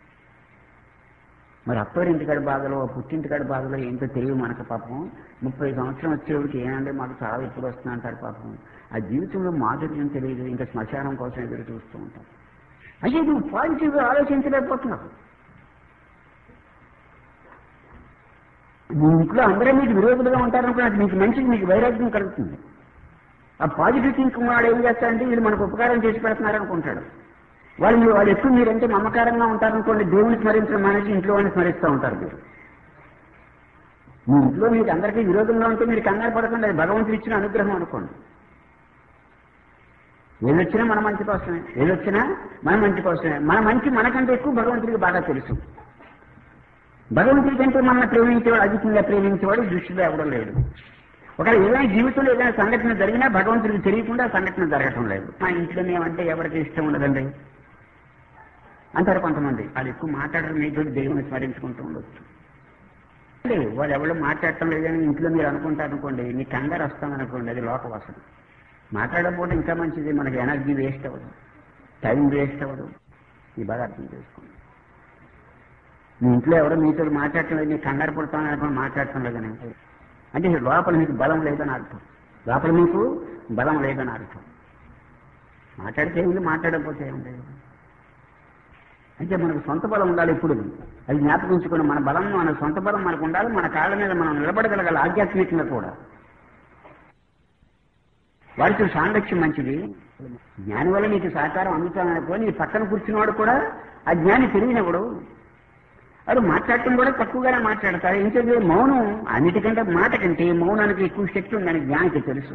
మరి అత్తవారింటికాడ బాధలో పుట్టింటికాడ బాధలో ఏంటో తెలియదు మనకు పాపం ముప్పై సంవత్సరం వచ్చేవాడికి ఏమంటే మాకు చావు ఎప్పుడు వస్తున్నా అంటారు పాపం ఆ జీవితంలో మాధుర్యం తెలియదు ఇంకా శ్మశానం కోసం ఎదురు చూస్తూ ఉంటాం అయ్యే నువ్వు పాజిటివ్గా ఆలోచించలేకపోతున్నావు మీ ఇంట్లో అందరూ మీకు విరోధులుగా ఉంటారనుకున్నది మీకు మంచిది మీకు వైరాగ్యం కలుగుతుంది ఆ పాజిటివ్ థింకింగ్ వాడు ఏం చేస్తాడంటే వీళ్ళు మనకు ఉపకారం చేసి పెడుతున్నారు అనుకుంటాడు వాళ్ళు మీరు వాళ్ళు ఎక్కువ మీరంటే మమకారంగా ఉంటారనుకోండి దేవుని స్మరించడం మానేసి ఇంట్లో వాడిని స్మరిస్తూ ఉంటారు మీరు మీ ఇంట్లో మీకు అందరికీ విరోధంగా ఉంటే మీరు కంగారు పడకుండా అది భగవంతుడు ఇచ్చిన అనుగ్రహం అనుకోండి ఏదొచ్చినా మన మంచి కోసమే ఏదొచ్చినా మన మంచి కోసమే మన మంచి మనకంటే ఎక్కువ భగవంతుడికి బాగా తెలుసు భగవంతుడి కంటే మన ప్రేమించేవాడు అధికంగా ప్రేమించేవాడు దృష్టిలో ఎవడం లేడు ఒకవేళ ఏదైనా జీవితంలో ఏదైనా సంఘటన జరిగినా భగవంతుడికి తెలియకుండా ఆ సంఘటన జరగటం లేదు మా ఇంట్లో మేమంటే ఎవరికి ఇష్టం ఉండదండి అంటారు కొంతమంది వాళ్ళు ఎక్కువ మాట్లాడరు మీతో దేవుని స్మరించుకుంటూ ఉండొచ్చు అంటే వాళ్ళు ఎవరు మాట్లాడటం లేదని ఇంట్లో మీరు అనుకుంటారు అనుకోండి మీ కంగారు వస్తామనుకోండి అది లోకవాసన మాట్లాడకపోతే ఇంకా మంచిది మనకి ఎనర్జీ వేస్ట్ అవ్వదు టైం వేస్ట్ అవ్వదు ఇది బాగా అర్థం చేసుకోండి మీ ఇంట్లో ఎవరో మీతో మాట్లాడటం లేదు నీకు కంగారు పడతామని అనుకుని మాట్లాడటం లేదని అంటే లోపల మీకు బలం లేదని అర్థం లోపల మీకు బలం లేదని అర్థం మాట్లాడితే ఏముంది మాట్లాడకపోతే ఏముంది అంటే మనకు సొంత బలం ఉండాలి ఇప్పుడు అది జ్ఞాపకం ఉంచుకుని మన బలం మన సొంత బలం మనకు ఉండాలి మన కాళ్ళ మీద మనం నిలబడగలగాలి ఆధ్యాత్మికంగా కూడా వారితో సాంగత్యం మంచిది జ్ఞాని వల్ల నీకు సహకారం అందుతాననుకో నీ పక్కన కూర్చున్నవాడు కూడా ఆ జ్ఞాని తెలియనివాడు వాడు మాట్లాడటం కూడా తక్కువగానే మాట్లాడతారు ఎందుకంటే మౌనం అన్నిటికంటే మాట కంటే మౌనానికి ఎక్కువ శక్తి ఉందని జ్ఞానికి తెలుసు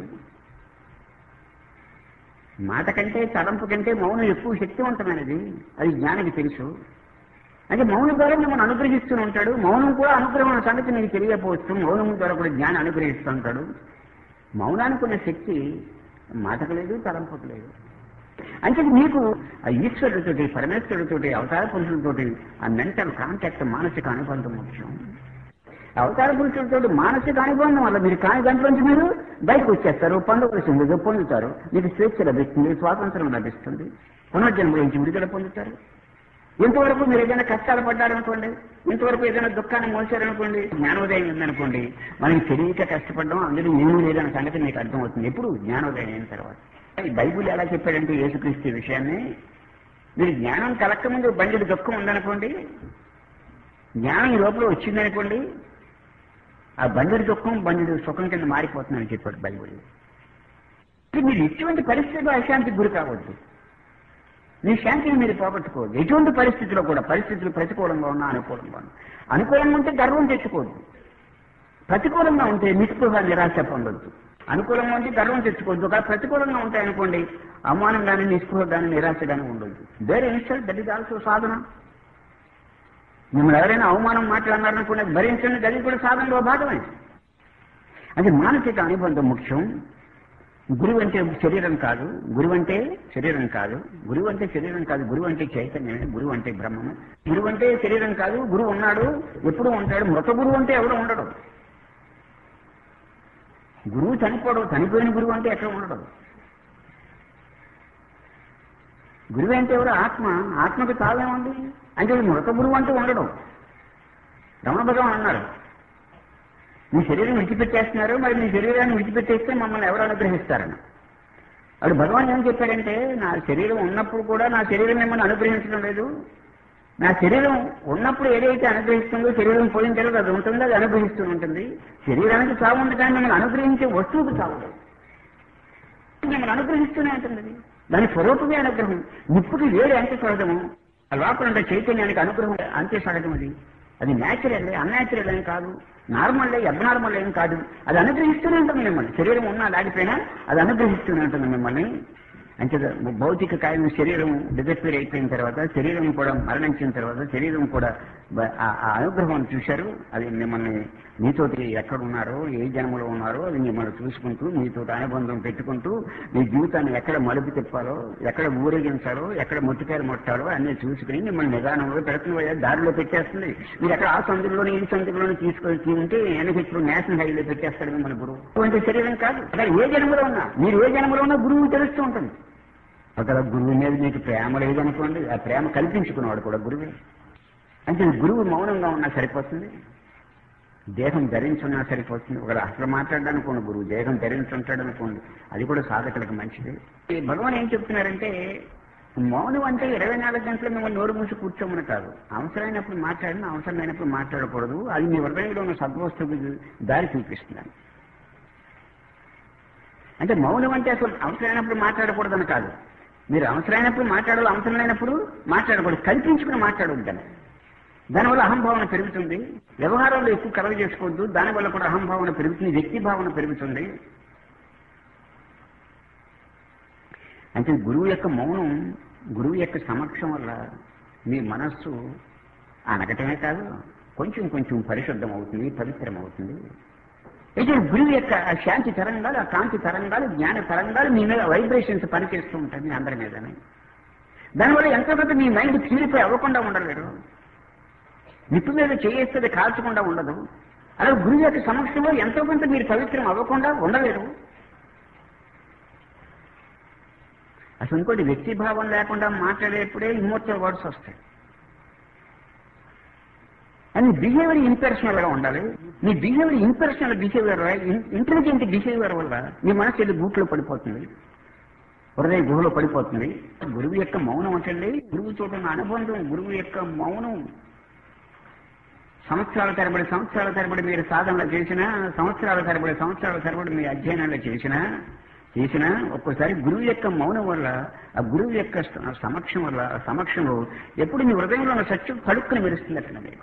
మాట కంటే తలంపు కంటే మౌనం ఎక్కువ శక్తివంతమైనది అది జ్ఞానికి తెలుసు అంటే మౌనం ద్వారా మిమ్మల్ని అనుగ్రహిస్తూ ఉంటాడు మౌనం కూడా అనుగ్రహం అనే సంగతి నీకు తెలియకపోవచ్చు మౌనం ద్వారా కూడా జ్ఞానం అనుగ్రహిస్తూ ఉంటాడు మౌనానికి ఉన్న శక్తి మాటకు లేదు తలంపుకు లేదు అంటే మీకు ఆ ఈశ్వరుడితోటి పరమేశ్వరుడితోటి అవతార పురుషులతోటి ఆ మెంటల్ కాంటాక్ట్ మానసిక అనుబంధం ముఖ్యం అవతార పురుషులతో మానసిక అనుబంధం వల్ల మీరు కాని దాంట్లోంచి మీరు బయటకు వచ్చేస్తారు పొందవలసింది పొందుతారు మీకు స్వేచ్ఛ లభిస్తుంది స్వాతంత్రం లభిస్తుంది పునర్జన్మ నుంచి విడుదల పొందుతారు ఇంతవరకు మీరు ఏదైనా కష్టాలు పడ్డారనుకోండి ఇంతవరకు ఏదైనా దుఃఖాన్ని మోసారనుకోండి జ్ఞానోదయం ఉందనుకోండి మనకి తెలియక కష్టపడడం అందులో ఏమీ లేదన్న సంగతి మీకు అర్థమవుతుంది ఎప్పుడు జ్ఞానోదయం అయిన తర్వాత ఈ బైబుల్ ఎలా చెప్పాడంటే యేసుక్రీస్తు ఈ విషయాన్ని మీరు జ్ఞానం కలక్క ముందు బండిది దుఃఖం ఉందనుకోండి జ్ఞానం ఈ లోపల వచ్చిందనుకోండి ఆ బండిడి దుఃఖం బండిడి సుఖం కింద మారిపోతుందని చెప్పాడు బైబుల్ మీరు ఇటువంటి పరిస్థితిలో అశాంతికి గురి కావద్దు మీ శాంతిని మీరు పోగొట్టుకోవద్దు ఎటువంటి పరిస్థితిలో కూడా పరిస్థితులు ప్రతికూలంగా ఉన్నా అనుకూలంగా ఉన్నా అనుకూలంగా ఉంటే గర్వం తెచ్చుకోవద్దు ప్రతికూలంగా ఉంటే నిస్పృహ నిరాశ పొందొద్దు అనుకూలంగా ఉంటే గర్వం తెచ్చుకోవద్దు కానీ ప్రతికూలంగా ఉంటాయి అనుకోండి అవమానం కానీ నిస్పృహ కానీ నిరాశ కానీ ఉండొద్దు వేరే ఇన్స్టల్ దట్ ఇస్ ఆల్సో సాధన మిమ్మల్ని ఎవరైనా అవమానం మాట్లాడినారనుకునే భరించండి అది కూడా సాధనలో భాగమే అది మానసిక అనుబంధం ముఖ్యం గురువు అంటే శరీరం కాదు గురువు అంటే శరీరం కాదు గురువు అంటే శరీరం కాదు గురువు అంటే చైతన్యమే గురువు అంటే బ్రహ్మము గురువు అంటే శరీరం కాదు గురువు ఉన్నాడు ఎప్పుడు ఉంటాడు మృత గురువు అంటే ఎవడు ఉండడు గురువు చనిపోడు చనిపోయిన గురువు అంటే ఎక్కడ ఉండడు గురువు అంటే ఎవరు ఆత్మ ఆత్మకు తావేముంది అంటే ఇది మృత గురువు అంటూ ఉండడు రమణ భగవాన్ అన్నారు మీ శరీరం విడిచిపెట్టేస్తున్నారు మరి మీ శరీరాన్ని విడిచిపెట్టేస్తే మమ్మల్ని ఎవరు అనుగ్రహిస్తారని అప్పుడు భగవాన్ ఏం చెప్పాడంటే నా శరీరం ఉన్నప్పుడు కూడా నా శరీరం మిమ్మల్ని అనుగ్రహించడం లేదు నా శరీరం ఉన్నప్పుడు ఏదైతే అనుగ్రహిస్తుందో శరీరం పోయిన తర్వాత అది ఉంటుందో అది అనుగ్రహిస్తూ ఉంటుంది శరీరానికి చావు ఉంది కానీ మిమ్మల్ని అనుగ్రహించే వస్తువుకు చావు లేదు. మిమ్మల్ని అనుగ్రహిస్తూనే ఉంటుంది అది. దాని స్వరూపమే అనుగ్రహం నిప్పుకి వేడి ఎంత సహజము ఆ లోపల ఉండే చైతన్యానికి అనుగ్రహం అంతే సహజం అది అది న్యాచురల్ అన్యాచురల్ ఏం కాదు నార్మల్ అబ్నార్మల్ ఏం కాదు అది అనుగ్రహిస్తూనే ఉంటుంది మిమ్మల్ని శరీరం ఉన్నా లేకపోయినా అది అనుగ్రహిస్తూనే ఉంటుంది మిమ్మల్ని అంటే భౌతిక కాయం శరీరం డిజపేర్ అయిపోయిన తర్వాత శరీరం కూడా మరణించిన తర్వాత శరీరం కూడా బ- ఆ ఆ అనుగ్రహం చూశారు అది మిమ్మల్ని మీతోటి ఎక్కడ ఉన్నారో ఏ జన్మలో ఉన్నారో అది మిమ్మల్ని చూసుకుంటూ మీతో అనుబంధం పెట్టుకుంటూ మీ జీవితాన్ని ఎక్కడ మలుపు తిప్పాలో ఎక్కడ ఊరేగించాలో ఎక్కడ మొట్టికాయలు మొట్టాలో అన్ని చూసుకుని మిమ్మల్ని నిదానంలో పెడుతున్న దారిలో పెట్టేస్తుంది మీరు ఎక్కడ ఆ సందులోని ఈ సందులోని తీసుకొచ్చి ఉంటే వెనకెప్పుడు నేషనల్ హైవే పెట్టేస్తాడు మిమ్మల్ని గురువు అటువంటి శరీరం కాదు అక్కడ ఏ జన్మలో ఉన్నా మీరు ఏ జన్మలో ఉన్నా గురువు తెలుస్తూ ఉంటుంది ఒకవేళ గురువు మీద మీకు ప్రేమ లేదనుకోండి ఆ ప్రేమ కల్పించుకున్నవాడు కూడా గురువే అంటే గురువు మౌనంగా ఉన్నా సరిపోతుంది దేహం ధరించున్నా సరిపోతుంది ఒకవేళ అసలు మాట్లాడడానికి ఉన్న గురువు దేహం ధరించుంటాడు అనుకోండి అది కూడా సాధకులకు మంచిది ఈ భగవాన్ ఏం చెప్తున్నారంటే మౌనం అంటే ఇరవై నాలుగు గంటలు మిమ్మల్ని నోరు మూసి కూర్చోమని కాదు అవసరమైనప్పుడు మాట్లాడిన అవసరం లేనప్పుడు మాట్లాడకూడదు అది మీ హృదయంలో ఉన్న సద్వస్తువుకి దారి చూపిస్తున్నాను అంటే మౌనం అంటే అసలు అవసరమైనప్పుడు మాట్లాడకూడదని కాదు మీరు అవసరమైనప్పుడు మాట్లాడాలి అవసరం లేనప్పుడు మాట్లాడకూడదు కల్పించుకుని మాట్లాడొద్దని దానివల్ల అహంభావన పెరుగుతుంది వ్యవహారంలో ఎక్కువ కలవ చేసుకోవద్దు దానివల్ల కూడా అహంభావన పెరుగుతుంది వ్యక్తి భావన పెరుగుతుంది అంటే గురువు యొక్క మౌనం గురువు యొక్క సమక్షం వల్ల మీ మనస్సు అనగటమే కాదు కొంచెం కొంచెం పరిశుద్ధం అవుతుంది పవిత్రం అవుతుంది అయితే గురువు యొక్క ఆ శాంతి తరంగాలు ఆ కాంతి తరంగాలు జ్ఞాన తరంగాలు మీ మీద వైబ్రేషన్స్ పనిచేస్తూ ఉంటాయి మీ అందరి మీదనే దానివల్ల ఎంతో కొంత మీ మైండ్ ప్యూరిఫై అవ్వకుండా ఉండలేరు నిప్పు మీద చేయేస్తే కాల్చకుండా ఉండదు అలా గురువు యొక్క సమక్షంలో ఎంతో కొంత మీరు పవిత్రం అవ్వకుండా ఉండలేరు అసలు ఇంకోటి వ్యక్తి భావం లేకుండా మాట్లాడేప్పుడే ఇమ్మోర్టల్ వర్డ్స్ వస్తాయి అని బిహేవియర్ ఇంపర్సనల్ గా ఉండాలి మీ behaviour impersonal behaviour intelligent behaviour వల్ల మీ మనసు వెళ్ళి గూట్లో పడిపోతుంది హృదయ గుహలో పడిపోతుంది గురువు యొక్క మౌనం అంటే గురువు చూడన్న అనుబంధం గురువు యొక్క మౌనం సంవత్సరాల తరబడి సంవత్సరాల తరబడి మీరు సాధనలు చేసినా సంవత్సరాల తరబడి సంవత్సరాల తరబడి మీ అధ్యయనాలు చేసినా చేసినా ఒక్కోసారి గురువు యొక్క మౌనం వల్ల ఆ గురువు యొక్క సమక్షం వల్ల ఆ సమక్షంలో ఎప్పుడు మీ హృదయంలో ఉన్న సత్యం కడుక్కుని మెరుస్తుందట మీరు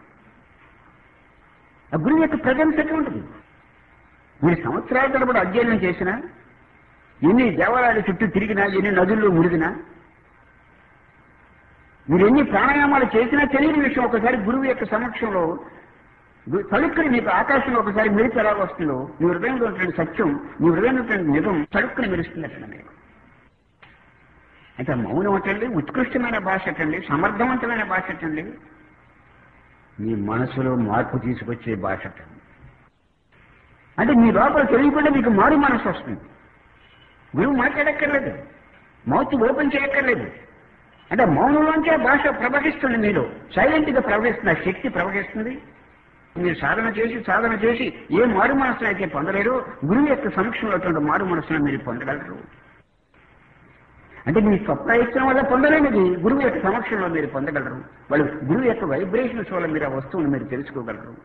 ఆ గురువు యొక్క ప్రజెన్స్ ఎట్లా ఉంటుంది మీరు సంవత్సరాల తరబడి అధ్యయనం చేసినా ఎన్ని దేవాలయాల చుట్టూ తిరిగినా ఎన్ని నదుల్లో మురిగినా మీరు ఎన్ని ప్రాణాయామాలు చేసినా తెలియని విషయం ఒకసారి గురువు యొక్క సమక్షంలో గు- తలుక్కుని మీకు ఆకాశంలో ఒకసారి మెరుపు ఎలా వస్తుందో మీ హృదయంలో ఉన్నటువంటి సత్యం మీ హృదయంలో ఉన్నటువంటి నిజం తలుక్కుని మెరుస్తుందట మీకు అయితే మౌనం అటండి ఉత్కృష్టమైన భాష అటండి సమర్థవంతమైన భాష అటండి మీ మనసులో మార్పు తీసుకొచ్చే భాష అటండి అంటే మీ లోపల తెలియకుండా మీకు మారు మనసు వస్తుంది గురువు మాట్లాడక్కర్లేదు మౌత్ ఓపెన్ చేయక్కర్లేదు అంటే మౌనంలోంచే భాష ప్రవహిస్తుంది మీలో సైలెంట్ గా ప్రవహిస్తుంది ఆ శక్తి ప్రవహిస్తుంది మీరు సాధన చేసి సాధన చేసి ఏ మారు మనసును అయితే పొందలేరు గురువు యొక్క సమక్షంలో అటువంటి మారు మనసును మీరు పొందగలరు అంటే మీ స్వప్రయత్నం వల్ల పొందలేనిది గురువు యొక్క సమక్షంలో మీరు పొందగలరు వాళ్ళు గురువు యొక్క వైబ్రేషన్స్ వల్ల మీరు ఆ వస్తువును మీరు తెలుసుకోగలరు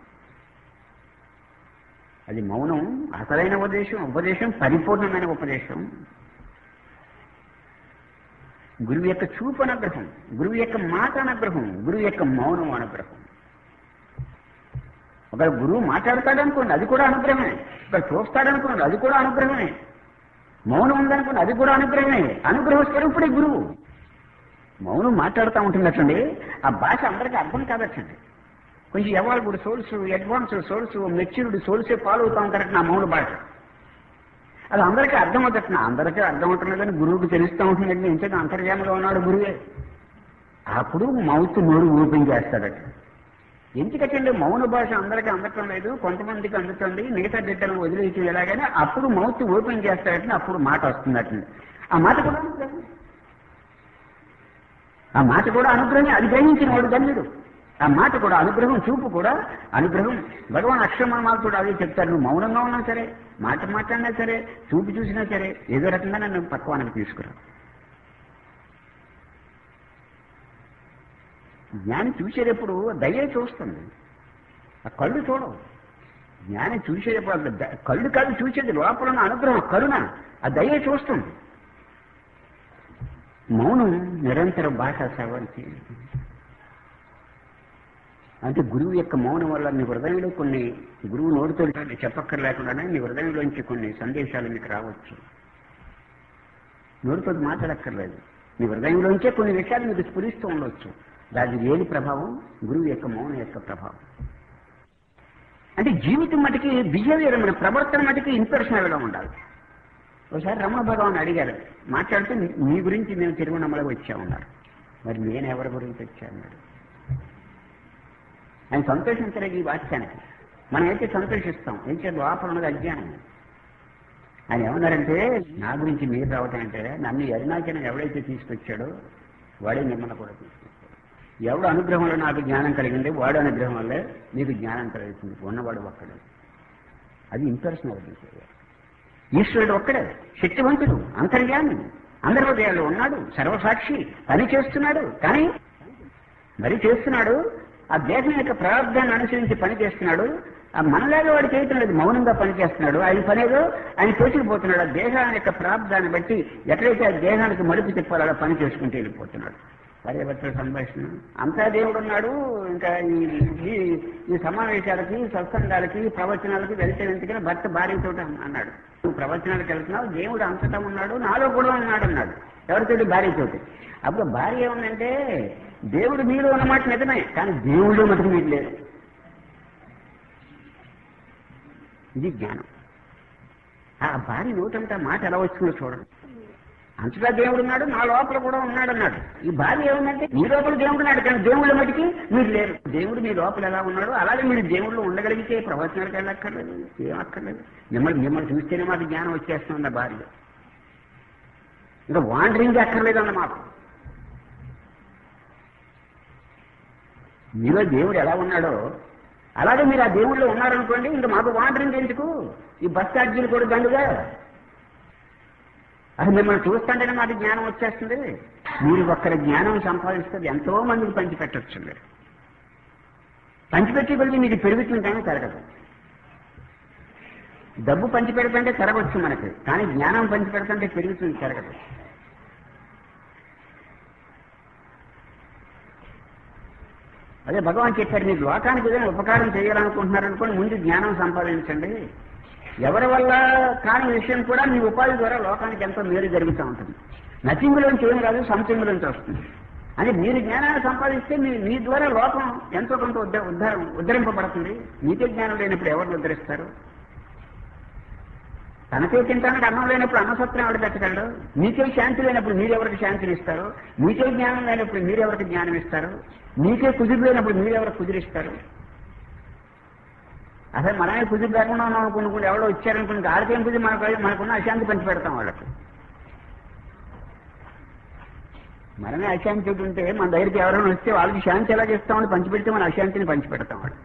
అది మౌనం అసలైన ఉపదేశం ఉపదేశం పరిపూర్ణమైన ఉపదేశం గురువు యొక్క చూపు అనుగ్రహం గురువు యొక్క మాట అనుగ్రహం గురువు యొక్క మౌనం అనుగ్రహం ఒక గురువు మాట్లాడతాడు అనుకోండి అది కూడా అనుగ్రహమే ఒక చూస్తాడు అనుకోండి అది కూడా అనుగ్రహమే మౌనం ఉందనుకోండి అది కూడా అనుగ్రహమే అనుగ్రహ స్వరూపుడే గురువు మౌనం మాట్లాడుతూ ఉంటున్నట్లండి ఆ భాష అందరికీ అర్థం కాదటండి కొంచెం evolved souls advanced souls matured సోల్సే ఫాలో అవుతా ఉంటారట నా మౌన భాష అది అందరికీ అర్థం అవుతట అందరికీ అర్థం అవుతున్నదని గురువుకి తెలుస్తూ ఉంటుందండి ఇంతగా అంతర్యామలో ఉన్నాడు గురువే అప్పుడు మౌత్ నోరు ఓపెన్ చేస్తాడట ఎందుకంటే మౌన భాష అందరికీ అందటం లేదు కొంతమందికి అందుతుంది మిగతా బిడ్డలను వదిలేసి ఎలాగైనా అప్పుడు మౌత్ ఓపెన్ చేస్తాడట అప్పుడు మాట వస్తుందట ఆ మాట కూడా అనుగ్రహం ఆ మాట కూడా అనుగ్రహమే అది గ్రహించిన వాడు ధన్యుడు ఆ మాట కూడా అనుగ్రహం చూపు కూడా అనుగ్రహం భగవాన్ అక్షరమాలతో అదే చెప్తారు నువ్వు మౌనంగా ఉన్నా సరే మాట మాట్లాడినా సరే చూపు చూసినా సరే ఏదో రకంగా నన్ను పక్వానికి తీసుకురా జ్ఞాని చూసేటప్పుడు దయ చూస్తుంది ఆ కళ్ళు చూడవు జ్ఞాని చూసేటప్పుడు అది ద- కళ్ళు కాదు చూసేది లోపల ఉన్న అనుగ్రహం కరుణ ఆ దయ చూస్తుంది మౌనం నిరంతర భాషా సవంతి అంటే గురువు యొక్క మౌనం వల్ల నీ హృదయంలో కొన్ని గురువు నోటితో చెప్పక్కర్లేకుండానే నీ హృదయంలోంచి కొన్ని సందేశాలు మీకు రావచ్చు నోటితో మాట్లాడక్కర్లేదు నీ హృదయంలోంచే కొన్ని విషయాలు మీకు స్ఫురిస్తూ ఉండవచ్చు దాని ఏది ప్రభావం గురువు యొక్క మౌనం యొక్క ప్రభావం అంటే జీవితం మటుకి బిహేవియర్ మన ప్రవర్తన మటుకి ఇంపర్సనల్గా ఉండాలి ఒకసారి రమణ భగవాన్ అడిగారు మాట్లాడుతూ "నీ- నీ గురించి మేము తిరువనమ్మలకు వచ్చామన్నారు మరి నేను ఎవరి గురించి వచ్చామన్నాడు ఆయన సంతోషించలేదు ఈ వాక్యానికి మనం అయితే సంతోషిస్తాం ఏం చేయాలి లోపల ఉన్నది అజ్ఞానం ఆయన ఏమన్నారంటే నా గురించి మీరు రావటం అంటే నన్ను అరుణాచలం ఎవడైతే తీసుకొచ్చాడో వాడే మిమ్మల్ని కూడా తీసుకొచ్చాడు ఎవడు అనుగ్రహంలో నాకు జ్ఞానం కలిగింది వాడు అనుగ్రహం వల్లే నీకు జ్ఞానం కలుగుతుంది ఉన్నవాడు ఒక్కడే అది ఇంపర్సనల్ బిహేవియర్ ఈశ్వరుడు ఒక్కడే శక్తివంతుడు అంతర్యామి అందరి హృదయాల్లో ఉన్నాడు సర్వసాక్షి పని చేస్తున్నాడు కానీ మరి చేస్తున్నాడు ఆ దేశం యొక్క ప్రారంభాన్ని అనుసరించి పని చేస్తున్నాడు ఆ మనలాగా వాడు చేయటం లేదు మౌనంగా పని చేస్తున్నాడు ఆయన పనేదో ఆయన తోచుకుపోతున్నాడు ఆ దేహాన్ని యొక్క ప్రారంభాన్ని బట్టి ఎక్కడైతే ఆ దేహానికి మలుపు తిప్పాలో అలా పని చేసుకుంటూ వెళ్ళిపోతున్నాడు భార్య భర్తల సంభాషణ అంతా దేవుడు ఉన్నాడు ఇంకా ఈ ఈ- ఈ సమావేశాలకి సత్సంగాలకి ప్రవచనాలకి వెళ్తే ఎందుకని భర్త భార్యతో అన్నాడు నువ్వు ప్రవచనాలకు వెళ్తున్నావు దేవుడు అంతటా ఉన్నాడు నాలో కూడా ఉన్నాడు అన్నాడు ఎవరితోటి భార్యతోటి అప్పుడు భార్య ఏముందంటే దేవుడు మీలో ఉన్నమాట నిజమే కానీ దేవుడు మటుకు మీకు లేదు ఇది జ్ఞానం ఆ భార్య నోటంతా మాట ఎలా వచ్చిందో చూడండి అంతటా దేవుడు ఉన్నాడు నా లోపల కూడా ఉన్నాడు అన్నాడు ఈ భార్య ఏముందంటే మీ లోపల దేవుడు ఉన్నాడు కానీ దేవుళ్ళ మటుకి మీరు లేరు దేవుడు మీ లోపల ఎలా ఉన్నాడు అలాగే మీరు దేవుళ్ళు ఉండగలిగితే ప్రవచనాలకు వెళ్ళక్కర్లేదు ఏం అక్కర్లేదు మిమ్మల్ని మిమ్మల్ని చూస్తేనే మాకు జ్ఞానం వచ్చేస్తుంది భార్య ఇంకా వాండరింగ్ అక్కర్లేదు అన్న మాకు మీలో దేవుడు ఎలా ఉన్నాడో అలాగే మీరు ఆ దేవుళ్ళో ఉన్నారనుకోండి ఇంకా మాకు వాండరింగ్ ఎందుకు ఈ బస్ ఛార్జీలు కూడా దండుగా అది మిమ్మల్ని చూస్తుంటేనే మాకు జ్ఞానం వచ్చేస్తుంది మీరు ఒక్కరి జ్ఞానం సంపాదిస్తుంది ఎంతో మందికి పంచిపెట్టచ్చు మీరు పంచిపెట్టే కొద్ది మీకు పెరుగుతుంటేనే తరగదు డబ్బు పంచి పెడుతుంటే తరగచ్చు మనకి కానీ జ్ఞానం పంచి పెడుతుంటే పెరుగుతుంది తరగదు అదే భగవాన్ చెప్పారు మీరు లోకానికి ఏదైనా ఉపకారం చేయాలనుకుంటున్నారనుకోండి ముందు జ్ఞానం సంపాదించండి ఎవరి వల్ల కాని విషయం కూడా మీ ఉపాధి ద్వారా లోకానికి ఎంతో మేలు జరుగుతూ ఉంటుంది నథింగ్లోంచి ఏం రాదు సంథింగ్లోంచి వస్తుంది అంటే మీరు జ్ఞానాన్ని సంపాదిస్తే మీ మీ ద్వారా లోకం ఎంతో కొంత ఉద్ధ ఉద్ధారం ఉద్ధరింపబడుతుంది మీకే జ్ఞానం లేనప్పుడు ఎవరిని ఉద్ధరిస్తారు తనకే తింటానికి అన్నం లేనప్పుడు అన్నసత్రం ఎవరు పెట్టగలడు మీకే శాంతి లేనప్పుడు మీరెవరికి శాంతిని ఇస్తారు మీకే జ్ఞానం లేనప్పుడు మీరెవరికి జ్ఞానం ఇస్తారు మీకే కుదిరి లేనప్పుడు మీరెవరికి కుదిరిస్తారు అసలు మనమే కుదిరి లేకుండా ఉన్నాం అనుకుని ఎవరో వచ్చారనుకుని ఆడికేం కుదిరి మనకు మనకున్న అశాంతి పంచి పెడతాం వాళ్ళకి మనమే అశాంతి ఉంటే మన దగ్గరికి ఎవరైనా వస్తే వాళ్ళకి శాంతి ఎలా చేస్తామని పంచిపెడితే మన అశాంతిని పంచిపెడతాం వాళ్ళు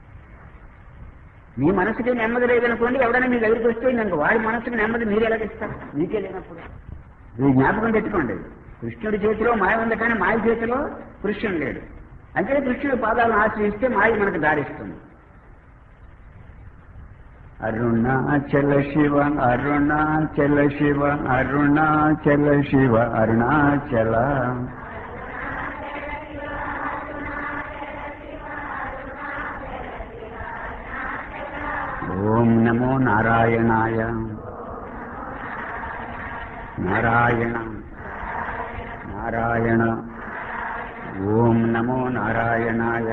మీ మనసుకి నెమ్మది లేదనుకోండి ఎవడైనా మీ దగ్గరికి వస్తే ఇంక వాడి మనసుకి నెమ్మది మీరు ఎలాగిస్తారు మీకే లేనప్పుడు ఇది జ్ఞాపకం పెట్టుకోండి కృష్ణుడి చేతిలో మాయ ఉంది కానీ మాయ చేతిలో కృష్ణుడు లేడు అంటే కృష్ణుడి పాదాలను ఆశ్రయిస్తే మాయ మనకు దారిస్తుంది అరుణాచల శివ అరుణాచల శివ అరుణాచల శివ అరుణాచల ఓం నమో నారాయణాయ నారాయణ నారాయణ ఓం నమో నారాయణాయ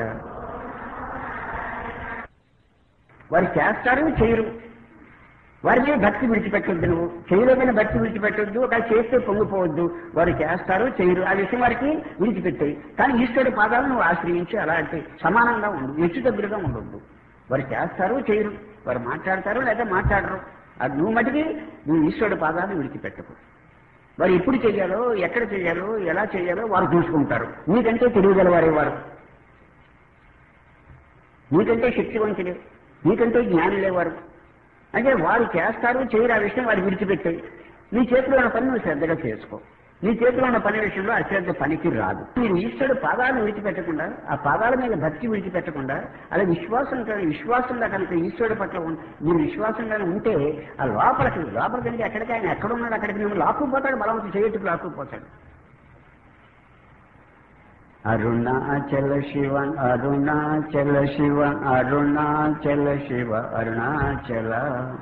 వారు చేస్తారు చేయరు వారి మీద భక్తి విడిచిపెట్టొద్దు నువ్వు చేయలేదని భక్తి విడిచిపెట్టొద్దు ఒక చేస్తే పొంగిపోవద్దు వారు చేస్తారు చేయరు ఆ విషయం వారికి విడిచిపెట్టాయి కానీ ఈశ్వరుడి పాదాలను నువ్వు ఆశ్రయించి అలాంటి సమానంగా ఉండు హెచ్చు దగ్గరగా ఉండొద్దు వారు చేస్తారు చేయరు వారు మాట్లాడతారు లేదా మాట్లాడరు అది నువ్వు మటుకి నువ్వు ఈశ్వరుడి పాదాలను విడిచిపెట్టకు వారు ఎప్పుడు చేయాలో ఎక్కడ చేయాలో ఎలా చేయాలో వారు చూసుకుంటారు నీకంటే తెలియగలవారే వారు నీకంటే శక్తివంతులే నీకంటే జ్ఞానులే వారు అంటే వారు చేస్తారు చేయరు ఆ విషయం వారు విడిచిపెట్టాయి నీ చేతిలో ఉన్న పని నువ్వు శ్రద్ధగా చేసుకో నీ చేతిలో ఉన్న పని విషయంలో అశ్రద్ధ పనికి రాదు మీరు ఈశ్వరుడు పాదాలను విడిచిపెట్టకుండా ఆ పాదాల మీద భక్తి విడిచిపెట్టకుండా అలా విశ్వాసం కానీ విశ్వాసంగా కనుక ఈశ్వరుడు పట్ల ఉన్- మీరు విశ్వాసంగానే ఉంటే ఆ లోపలికి లోపలికి అంటే ఎక్కడికి ఆయన ఎక్కడ ఉన్నాడు అక్కడికి మేము లాక్కుపోతాడు బలవంతం చేయట్టుకు లాక్కుపోతాడు అరుణాచల శివ అరుణాచల శివ అరుణాచల శివ అరుణాచల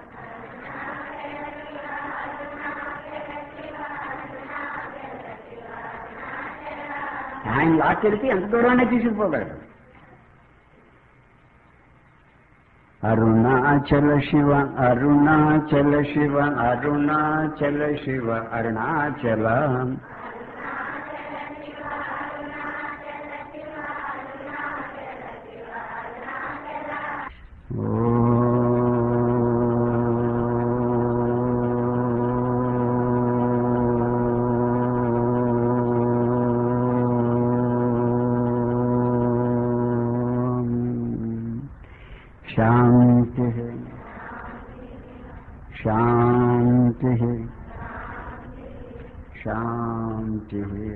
ఆయన లాక్కెడితే ఎంత దూరాన్ని తీసుకుపోగలడు అరుణాచల శివ అరుణాచల శివ అరుణాచల శివ అరుణాచల शांति शांति शांति